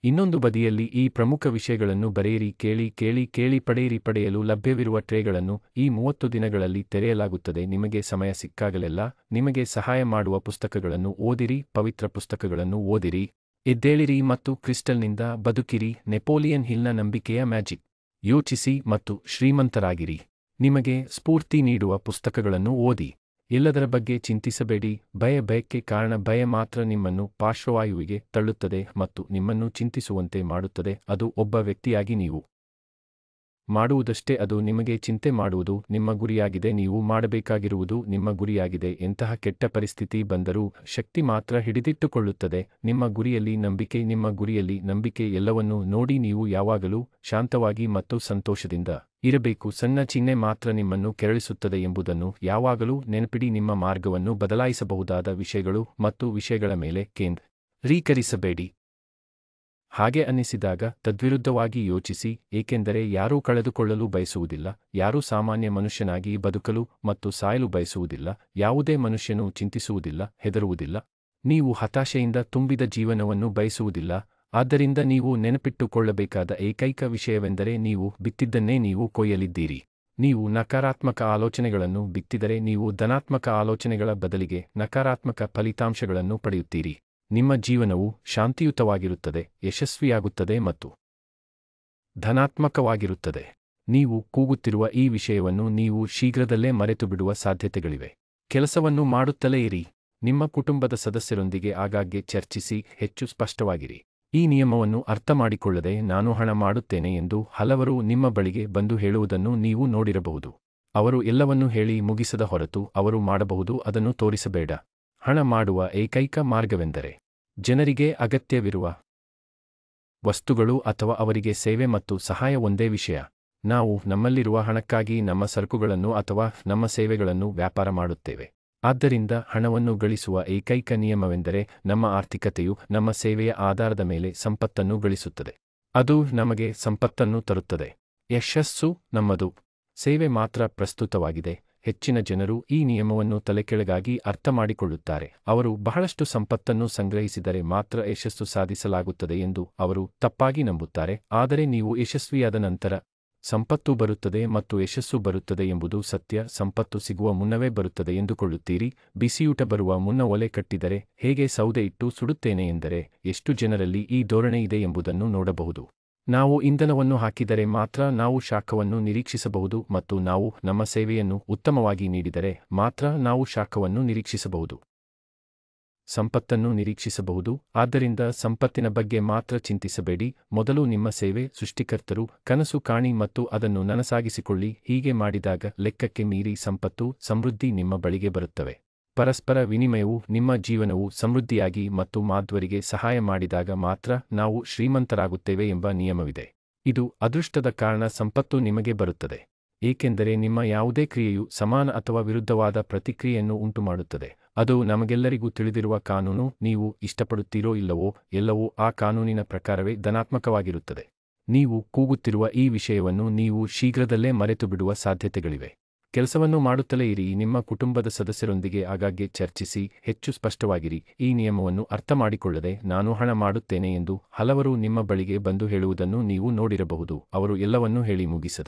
ಇನ್ನೊಂದು ಬದಿಯಲ್ಲಿ ಈ ಪ್ರಮುಖ ವಿಷಯಗಳನ್ನು ಬರೆಯಿರಿ ಕೇಳಿ ಕೇಳಿ ಕೇಳಿ ಪಡೆಯಿರಿ ಪಡೆಯಲು ಲಭ್ಯವಿರುವ ಟ್ರೇಗಳನ್ನು ಈ ಮೂವತ್ತು ದಿನಗಳಲ್ಲಿ ತೆರೆಯಲಾಗುತ್ತದೆ ನಿಮಗೆ ಸಮಯ ಸಿಕ್ಕಾಗಲೆಲ್ಲ ನಿಮಗೆ ಸಹಾಯ ಮಾಡುವ ಪುಸ್ತಕಗಳನ್ನು ಓದಿರಿ ಪವಿತ್ರ ಪುಸ್ತಕಗಳನ್ನು ಓದಿರಿ ಎದ್ದೇಳಿರಿ ಮತ್ತು ಕ್ರಿಸ್ಟಲ್ನಿಂದ ಬದುಕಿರಿ ನೆಪೋಲಿಯನ್ ಹಿಲ್ನ ನಂಬಿಕೆಯ ಮ್ಯಾಜಿಕ್ ಯೋಚಿಸಿ ಮತ್ತು ಶ್ರೀಮಂತರಾಗಿರಿ ನಿಮಗೆ ಸ್ಫೂರ್ತಿ ನೀಡುವ ಪುಸ್ತಕಗಳನ್ನು ಓದಿ ಎಲ್ಲದರ ಬಗ್ಗೆ ಚಿಂತಿಸಬೇಡಿ ಭಯ ಭಯಕ್ಕೆ ಕಾರಣ ಭಯ ಮಾತ್ರ ನಿಮ್ಮನ್ನು ಪಾರ್ಶ್ವವಾಯುವಿಗೆ ತಳ್ಳುತ್ತದೆ ಮತ್ತು ನಿಮ್ಮನ್ನು ಚಿಂತಿಸುವಂತೆ ಮಾಡುತ್ತದೆ ಅದು ಒಬ್ಬ ವ್ಯಕ್ತಿಯಾಗಿ ನೀವು ಮಾಡುವುದಷ್ಟೇ ಅದು ನಿಮಗೆ ಚಿಂತೆ ಮಾಡುವುದು ನಿಮ್ಮ ಗುರಿಯಾಗಿದೆ ನೀವು ಮಾಡಬೇಕಾಗಿರುವುದು ನಿಮ್ಮ ಗುರಿಯಾಗಿದೆ ಎಂತಹ ಕೆಟ್ಟ ಪರಿಸ್ಥಿತಿ ಬಂದರೂ ಶಕ್ತಿ ಮಾತ್ರ ಹಿಡಿದಿಟ್ಟುಕೊಳ್ಳುತ್ತದೆ ನಿಮ್ಮ ಗುರಿಯಲ್ಲಿ ನಂಬಿಕೆ ನಿಮ್ಮ ಗುರಿಯಲ್ಲಿ ನಂಬಿಕೆ ಎಲ್ಲವನ್ನೂ ನೋಡಿ ನೀವು ಯಾವಾಗಲೂ ಶಾಂತವಾಗಿ ಮತ್ತು ಸಂತೋಷದಿಂದ ಇರಬೇಕು ಸಣ್ಣ ಚಿಹ್ನೆ ಮಾತ್ರ ನಿಮ್ಮನ್ನು ಕೆರಳಿಸುತ್ತದೆ ಎಂಬುದನ್ನು ಯಾವಾಗಲೂ ನೆನಪಿಡಿ ನಿಮ್ಮ ಮಾರ್ಗವನ್ನು ಬದಲಾಯಿಸಬಹುದಾದ ವಿಷಯಗಳು ಮತ್ತು ವಿಷಯಗಳ ಮೇಲೆ ಕೇಂದ್ರೀಕರಿಸಬೇಡಿ ಹಾಗೆ ಅನ್ನಿಸಿದಾಗ ತದ್ವಿರುದ್ಧವಾಗಿ ಯೋಚಿಸಿ ಏಕೆಂದರೆ ಯಾರೂ ಕಳೆದುಕೊಳ್ಳಲು ಬಯಸುವುದಿಲ್ಲ ಯಾರೂ ಸಾಮಾನ್ಯ ಮನುಷ್ಯನಾಗಿ ಬದುಕಲು ಮತ್ತು ಸಾಯಲು ಬಯಸುವುದಿಲ್ಲ ಯಾವುದೇ ಮನುಷ್ಯನು ಚಿಂತಿಸುವುದಿಲ್ಲ ಹೆದರುವುದಿಲ್ಲ ನೀವು ಹತಾಶೆಯಿಂದ ತುಂಬಿದ ಜೀವನವನ್ನು ಬಯಸುವುದಿಲ್ಲ ಆದ್ದರಿಂದ ನೀವು ನೆನಪಿಟ್ಟುಕೊಳ್ಳಬೇಕಾದ ಏಕೈಕ ವಿಷಯವೆಂದರೆ ನೀವು ಬಿತ್ತಿದ್ದನ್ನೇ ನೀವು ಕೊಯ್ಯಲಿದ್ದೀರಿ ನೀವು ನಕಾರಾತ್ಮಕ ಆಲೋಚನೆಗಳನ್ನು ಬಿತ್ತಿದರೆ ನೀವು ಧನಾತ್ಮಕ ಆಲೋಚನೆಗಳ ಬದಲಿಗೆ ನಕಾರಾತ್ಮಕ ಫಲಿತಾಂಶಗಳನ್ನು ಪಡೆಯುತ್ತೀರಿ ನಿಮ್ಮ ಜೀವನವು ಶಾಂತಿಯುತವಾಗಿರುತ್ತದೆ ಯಶಸ್ವಿಯಾಗುತ್ತದೆ ಮತ್ತು ಧನಾತ್ಮಕವಾಗಿರುತ್ತದೆ ನೀವು ಕೂಗುತ್ತಿರುವ ಈ ವಿಷಯವನ್ನು ನೀವು ಶೀಘ್ರದಲ್ಲೇ ಮರೆತುಬಿಡುವ ಸಾಧ್ಯತೆಗಳಿವೆ ಕೆಲಸವನ್ನು ಮಾಡುತ್ತಲೇ ಇರಿ ನಿಮ್ಮ ಕುಟುಂಬದ ಸದಸ್ಯರೊಂದಿಗೆ ಆಗಾಗ್ಗೆ ಚರ್ಚಿಸಿ ಹೆಚ್ಚು ಸ್ಪಷ್ಟವಾಗಿರಿ ಈ ನಿಯಮವನ್ನು ಅರ್ಥಮಾಡಿಕೊಳ್ಳದೆ ನಾನು ಹಣ ಮಾಡುತ್ತೇನೆ ಎಂದು ಹಲವರು ನಿಮ್ಮ ಬಳಿಗೆ ಬಂದು ಹೇಳುವುದನ್ನು ನೀವು ನೋಡಿರಬಹುದು ಅವರು ಎಲ್ಲವನ್ನೂ ಹೇಳಿ ಮುಗಿಸದ ಹೊರತು ಅವರು ಮಾಡಬಹುದು ಅದನ್ನು ತೋರಿಸಬೇಡ ಹಣ ಮಾಡುವ ಏಕೈಕ ಮಾರ್ಗವೆಂದರೆ ಜನರಿಗೆ ಅಗತ್ಯವಿರುವ ವಸ್ತುಗಳು ಅಥವಾ ಅವರಿಗೆ ಸೇವೆ ಮತ್ತು ಸಹಾಯ ಒಂದೇ ವಿಷಯ ನಾವು ನಮ್ಮಲ್ಲಿರುವ ಹಣಕ್ಕಾಗಿ ನಮ್ಮ ಸರಕುಗಳನ್ನು ಅಥವಾ ನಮ್ಮ ಸೇವೆಗಳನ್ನು ವ್ಯಾಪಾರ ಮಾಡುತ್ತೇವೆ ಆದ್ದರಿಂದ ಹಣವನ್ನು ಗಳಿಸುವ ಏಕೈಕ ನಿಯಮವೆಂದರೆ ನಮ್ಮ ಆರ್ಥಿಕತೆಯು ನಮ್ಮ ಸೇವೆಯ ಆಧಾರದ ಮೇಲೆ ಸಂಪತ್ತನ್ನು ಗಳಿಸುತ್ತದೆ ಅದು ನಮಗೆ ಸಂಪತ್ತನ್ನು ತರುತ್ತದೆ ಯಶಸ್ಸು ನಮ್ಮದು ಸೇವೆ ಮಾತ್ರ ಪ್ರಸ್ತುತವಾಗಿದೆ ಹೆಚ್ಚಿನ ಜನರು ಈ ನಿಯಮವನ್ನು ತಲೆಕೆಳಗಾಗಿ ಅರ್ಥಮಾಡಿಕೊಳ್ಳುತ್ತಾರೆ ಅವರು ಬಹಳಷ್ಟು ಸಂಪತ್ತನ್ನು ಸಂಗ್ರಹಿಸಿದರೆ ಮಾತ್ರ ಯಶಸ್ಸು ಸಾಧಿಸಲಾಗುತ್ತದೆ ಎಂದು ಅವರು ತಪ್ಪಾಗಿ ನಂಬುತ್ತಾರೆ ಆದರೆ ನೀವು ಯಶಸ್ವಿಯಾದ ನಂತರ ಸಂಪತ್ತು ಬರುತ್ತದೆ ಮತ್ತು ಯಶಸ್ಸು ಬರುತ್ತದೆ ಎಂಬುದು ಸತ್ಯ ಸಂಪತ್ತು ಸಿಗುವ ಮುನ್ನವೇ ಬರುತ್ತದೆ ಎಂದುಕೊಳ್ಳುತ್ತೀರಿ ಬಿಸಿಯೂಟ ಬರುವ ಮುನ್ನ ಒಲೆ ಕಟ್ಟಿದರೆ ಹೇಗೆ ಸೌದೆ ಇಟ್ಟು ಸುಡುತ್ತೇನೆ ಎಂದರೆ ಎಷ್ಟು ಜನರಲ್ಲಿ ಈ ಧೋರಣೆ ಇದೆ ಎಂಬುದನ್ನು ನೋಡಬಹುದು ನಾವು ಇಂಧನವನ್ನು ಹಾಕಿದರೆ ಮಾತ್ರ ನಾವು ಶಾಖವನ್ನು ನಿರೀಕ್ಷಿಸಬಹುದು ಮತ್ತು ನಾವು ನಮ್ಮ ಸೇವೆಯನ್ನು ಉತ್ತಮವಾಗಿ ನೀಡಿದರೆ ಮಾತ್ರ ನಾವು ಶಾಖವನ್ನು ನಿರೀಕ್ಷಿಸಬಹುದು ಸಂಪತ್ತನ್ನು ನಿರೀಕ್ಷಿಸಬಹುದು ಆದ್ದರಿಂದ ಸಂಪತ್ತಿನ ಬಗ್ಗೆ ಮಾತ್ರ ಚಿಂತಿಸಬೇಡಿ ಮೊದಲು ನಿಮ್ಮ ಸೇವೆ ಸೃಷ್ಟಿಕರ್ತರು ಕನಸು ಕಾಣಿ ಮತ್ತು ಅದನ್ನು ನನಸಾಗಿಸಿಕೊಳ್ಳಿ ಹೀಗೆ ಮಾಡಿದಾಗ ಲೆಕ್ಕಕ್ಕೆ ಮೀರಿ ಸಂಪತ್ತು ಸಮೃದ್ಧಿ ನಿಮ್ಮ ಬಳಿಗೆ ಬರುತ್ತವೆ ಪರಸ್ಪರ ವಿನಿಮಯವು ನಿಮ್ಮ ಜೀವನವು ಸಮೃದ್ಧಿಯಾಗಿ ಮತ್ತು ಮಾಧ್ವರಿಗೆ ಸಹಾಯ ಮಾಡಿದಾಗ ಮಾತ್ರ ನಾವು ಶ್ರೀಮಂತರಾಗುತ್ತೇವೆ ಎಂಬ ನಿಯಮವಿದೆ ಇದು ಅದೃಷ್ಟದ ಕಾರಣ ಸಂಪತ್ತು ನಿಮಗೆ ಬರುತ್ತದೆ ಏಕೆಂದರೆ ನಿಮ್ಮ ಯಾವುದೇ ಕ್ರಿಯೆಯು ಸಮಾನ ಅಥವಾ ವಿರುದ್ಧವಾದ ಪ್ರತಿಕ್ರಿಯೆಯನ್ನು ಉಂಟುಮಾಡುತ್ತದೆ ಅದು ನಮಗೆಲ್ಲರಿಗೂ ತಿಳಿದಿರುವ ಕಾನೂನು ನೀವು ಇಷ್ಟಪಡುತ್ತೀರೋ ಇಲ್ಲವೋ ಎಲ್ಲವೂ ಆ ಕಾನೂನಿನ ಪ್ರಕಾರವೇ ಧನಾತ್ಮಕವಾಗಿರುತ್ತದೆ ನೀವು ಕೂಗುತ್ತಿರುವ ಈ ವಿಷಯವನ್ನು ನೀವು ಶೀಘ್ರದಲ್ಲೇ ಮರೆತು ಬಿಡುವ ಸಾಧ್ಯತೆಗಳಿವೆ ಕೆಲಸವನ್ನು ಮಾಡುತ್ತಲೇ ಇರಿ ನಿಮ್ಮ ಕುಟುಂಬದ ಸದಸ್ಯರೊಂದಿಗೆ ಆಗಾಗ್ಗೆ ಚರ್ಚಿಸಿ ಹೆಚ್ಚು ಸ್ಪಷ್ಟವಾಗಿರಿ ಈ ನಿಯಮವನ್ನು ಅರ್ಥಮಾಡಿಕೊಳ್ಳದೆ ನಾನು ಹಣ ಮಾಡುತ್ತೇನೆ ಎಂದು ಹಲವರು ನಿಮ್ಮ ಬಳಿಗೆ ಬಂದು ಹೇಳುವುದನ್ನು ನೀವು ನೋಡಿರಬಹುದು ಅವರು ಎಲ್ಲವನ್ನೂ ಹೇಳಿ ಮುಗಿಸದ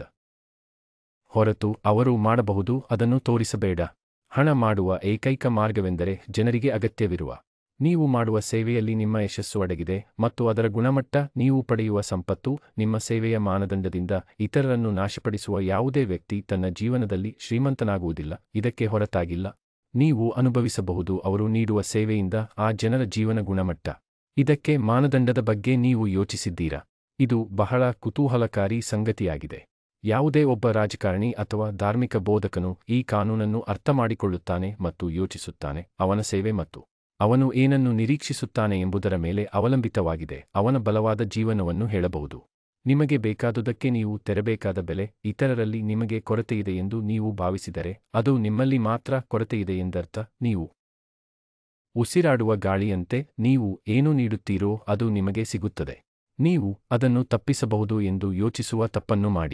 ಹೊರತು ಅವರು ಮಾಡಬಹುದು ಅದನ್ನು ತೋರಿಸಬೇಡ ಹಣ ಮಾಡುವ ಏಕೈಕ ಮಾರ್ಗವೆಂದರೆ ಜನರಿಗೆ ಅಗತ್ಯವಿರುವ ನೀವು ಮಾಡುವ ಸೇವೆಯಲ್ಲಿ ನಿಮ್ಮ ಯಶಸ್ಸು ಅಡಗಿದೆ ಮತ್ತು ಅದರ ಗುಣಮಟ್ಟ ನೀವು ಪಡೆಯುವ ಸಂಪತ್ತು ನಿಮ್ಮ ಸೇವೆಯ ಮಾನದಂಡದಿಂದ ಇತರರನ್ನು ನಾಶಪಡಿಸುವ ಯಾವುದೇ ವ್ಯಕ್ತಿ ತನ್ನ ಜೀವನದಲ್ಲಿ ಶ್ರೀಮಂತನಾಗುವುದಿಲ್ಲ ಇದಕ್ಕೆ ಹೊರತಾಗಿಲ್ಲ ನೀವು ಅನುಭವಿಸಬಹುದು ಅವರು ನೀಡುವ ಸೇವೆಯಿಂದ ಆ ಜನರ ಜೀವನ ಗುಣಮಟ್ಟ ಇದಕ್ಕೆ ಮಾನದಂಡದ ಬಗ್ಗೆ ನೀವು ಯೋಚಿಸಿದ್ದೀರಾ ಇದು ಬಹಳ ಕುತೂಹಲಕಾರಿ ಸಂಗತಿಯಾಗಿದೆ ಯಾವುದೇ ಒಬ್ಬ ರಾಜಕಾರಣಿ ಅಥವಾ ಧಾರ್ಮಿಕ ಬೋಧಕನು ಈ ಕಾನೂನನ್ನು ಅರ್ಥಮಾಡಿಕೊಳ್ಳುತ್ತಾನೆ ಮತ್ತು ಯೋಚಿಸುತ್ತಾನೆ ಅವನ ಸೇವೆ ಮತ್ತು ಅವನು ಏನನ್ನು ನಿರೀಕ್ಷಿಸುತ್ತಾನೆ ಎಂಬುದರ ಮೇಲೆ ಅವಲಂಬಿತವಾಗಿದೆ ಅವನ ಬಲವಾದ ಜೀವನವನ್ನು ಹೇಳಬಹುದು ನಿಮಗೆ ಬೇಕಾದುದಕ್ಕೆ ನೀವು ತೆರಬೇಕಾದ ಬೆಲೆ ಇತರರಲ್ಲಿ ನಿಮಗೆ ಕೊರತೆಯಿದೆ ಎಂದು ನೀವು ಭಾವಿಸಿದರೆ ಅದು ನಿಮ್ಮಲ್ಲಿ ಮಾತ್ರ ಕೊರತೆಯಿದೆ ಎಂದರ್ಥ ನೀವು ಉಸಿರಾಡುವ ಗಾಳಿಯಂತೆ ನೀವು ಏನು ನೀಡುತ್ತೀರೋ ಅದು ನಿಮಗೆ ಸಿಗುತ್ತದೆ ನೀವು ಅದನ್ನು ತಪ್ಪಿಸಬಹುದು ಎಂದು ಯೋಚಿಸುವ ತಪ್ಪನ್ನು ಮಾಡಿ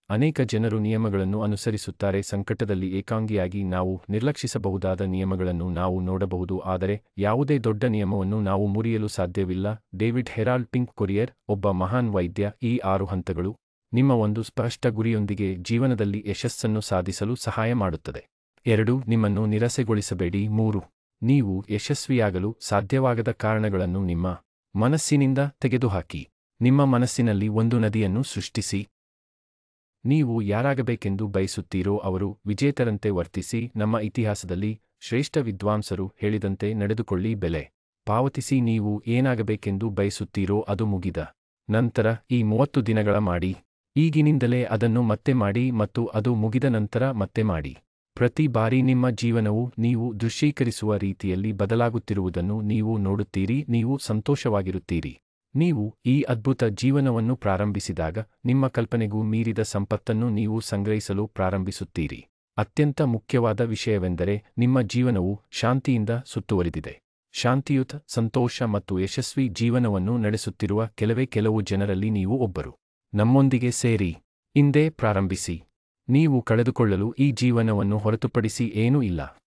ಅನೇಕ ಜನರು ನಿಯಮಗಳನ್ನು ಅನುಸರಿಸುತ್ತಾರೆ ಸಂಕಟದಲ್ಲಿ ಏಕಾಂಗಿಯಾಗಿ ನಾವು ನಿರ್ಲಕ್ಷಿಸಬಹುದಾದ ನಿಯಮಗಳನ್ನು ನಾವು ನೋಡಬಹುದು ಆದರೆ ಯಾವುದೇ ದೊಡ್ಡ ನಿಯಮವನ್ನು ನಾವು ಮುರಿಯಲು ಸಾಧ್ಯವಿಲ್ಲ ಡೇವಿಡ್ ಹೆರಾಲ್ಡ್ ಪಿಂಕ್ ಕೊರಿಯರ್ ಒಬ್ಬ ಮಹಾನ್ ವೈದ್ಯ ಈ ಆರು ಹಂತಗಳು ನಿಮ್ಮ ಒಂದು ಸ್ಪಷ್ಟ ಗುರಿಯೊಂದಿಗೆ ಜೀವನದಲ್ಲಿ ಯಶಸ್ಸನ್ನು ಸಾಧಿಸಲು ಸಹಾಯ ಮಾಡುತ್ತದೆ ಎರಡು ನಿಮ್ಮನ್ನು ನಿರಾಸೆಗೊಳಿಸಬೇಡಿ ಮೂರು ನೀವು ಯಶಸ್ವಿಯಾಗಲು ಸಾಧ್ಯವಾಗದ ಕಾರಣಗಳನ್ನು ನಿಮ್ಮ ಮನಸ್ಸಿನಿಂದ ತೆಗೆದುಹಾಕಿ ನಿಮ್ಮ ಮನಸ್ಸಿನಲ್ಲಿ ಒಂದು ನದಿಯನ್ನು ಸೃಷ್ಟಿಸಿ ನೀವು ಯಾರಾಗಬೇಕೆಂದು ಬಯಸುತ್ತೀರೋ ಅವರು ವಿಜೇತರಂತೆ ವರ್ತಿಸಿ ನಮ್ಮ ಇತಿಹಾಸದಲ್ಲಿ ಶ್ರೇಷ್ಠ ವಿದ್ವಾಂಸರು ಹೇಳಿದಂತೆ ನಡೆದುಕೊಳ್ಳಿ ಬೆಲೆ ಪಾವತಿಸಿ ನೀವು ಏನಾಗಬೇಕೆಂದು ಬಯಸುತ್ತೀರೋ ಅದು ಮುಗಿದ ನಂತರ ಈ ಮೂವತ್ತು ದಿನಗಳ ಮಾಡಿ ಈಗಿನಿಂದಲೇ ಅದನ್ನು ಮತ್ತೆ ಮಾಡಿ ಮತ್ತು ಅದು ಮುಗಿದ ನಂತರ ಮತ್ತೆ ಮಾಡಿ ಪ್ರತಿ ಬಾರಿ ನಿಮ್ಮ ಜೀವನವು ನೀವು ದೃಶ್ಯೀಕರಿಸುವ ರೀತಿಯಲ್ಲಿ ಬದಲಾಗುತ್ತಿರುವುದನ್ನು ನೀವು ನೋಡುತ್ತೀರಿ ನೀವು ಸಂತೋಷವಾಗಿರುತ್ತೀರಿ ನೀವು ಈ ಅದ್ಭುತ ಜೀವನವನ್ನು ಪ್ರಾರಂಭಿಸಿದಾಗ ನಿಮ್ಮ ಕಲ್ಪನೆಗೂ ಮೀರಿದ ಸಂಪತ್ತನ್ನು ನೀವು ಸಂಗ್ರಹಿಸಲು ಪ್ರಾರಂಭಿಸುತ್ತೀರಿ ಅತ್ಯಂತ ಮುಖ್ಯವಾದ ವಿಷಯವೆಂದರೆ ನಿಮ್ಮ ಜೀವನವು ಶಾಂತಿಯಿಂದ ಸುತ್ತುವರಿದಿದೆ ಶಾಂತಿಯುತ ಸಂತೋಷ ಮತ್ತು ಯಶಸ್ವಿ ಜೀವನವನ್ನು ನಡೆಸುತ್ತಿರುವ ಕೆಲವೇ ಕೆಲವು ಜನರಲ್ಲಿ ನೀವು ಒಬ್ಬರು ನಮ್ಮೊಂದಿಗೆ ಸೇರಿ ಇಂದೇ ಪ್ರಾರಂಭಿಸಿ ನೀವು ಕಳೆದುಕೊಳ್ಳಲು ಈ ಜೀವನವನ್ನು ಹೊರತುಪಡಿಸಿ ಏನೂ ಇಲ್ಲ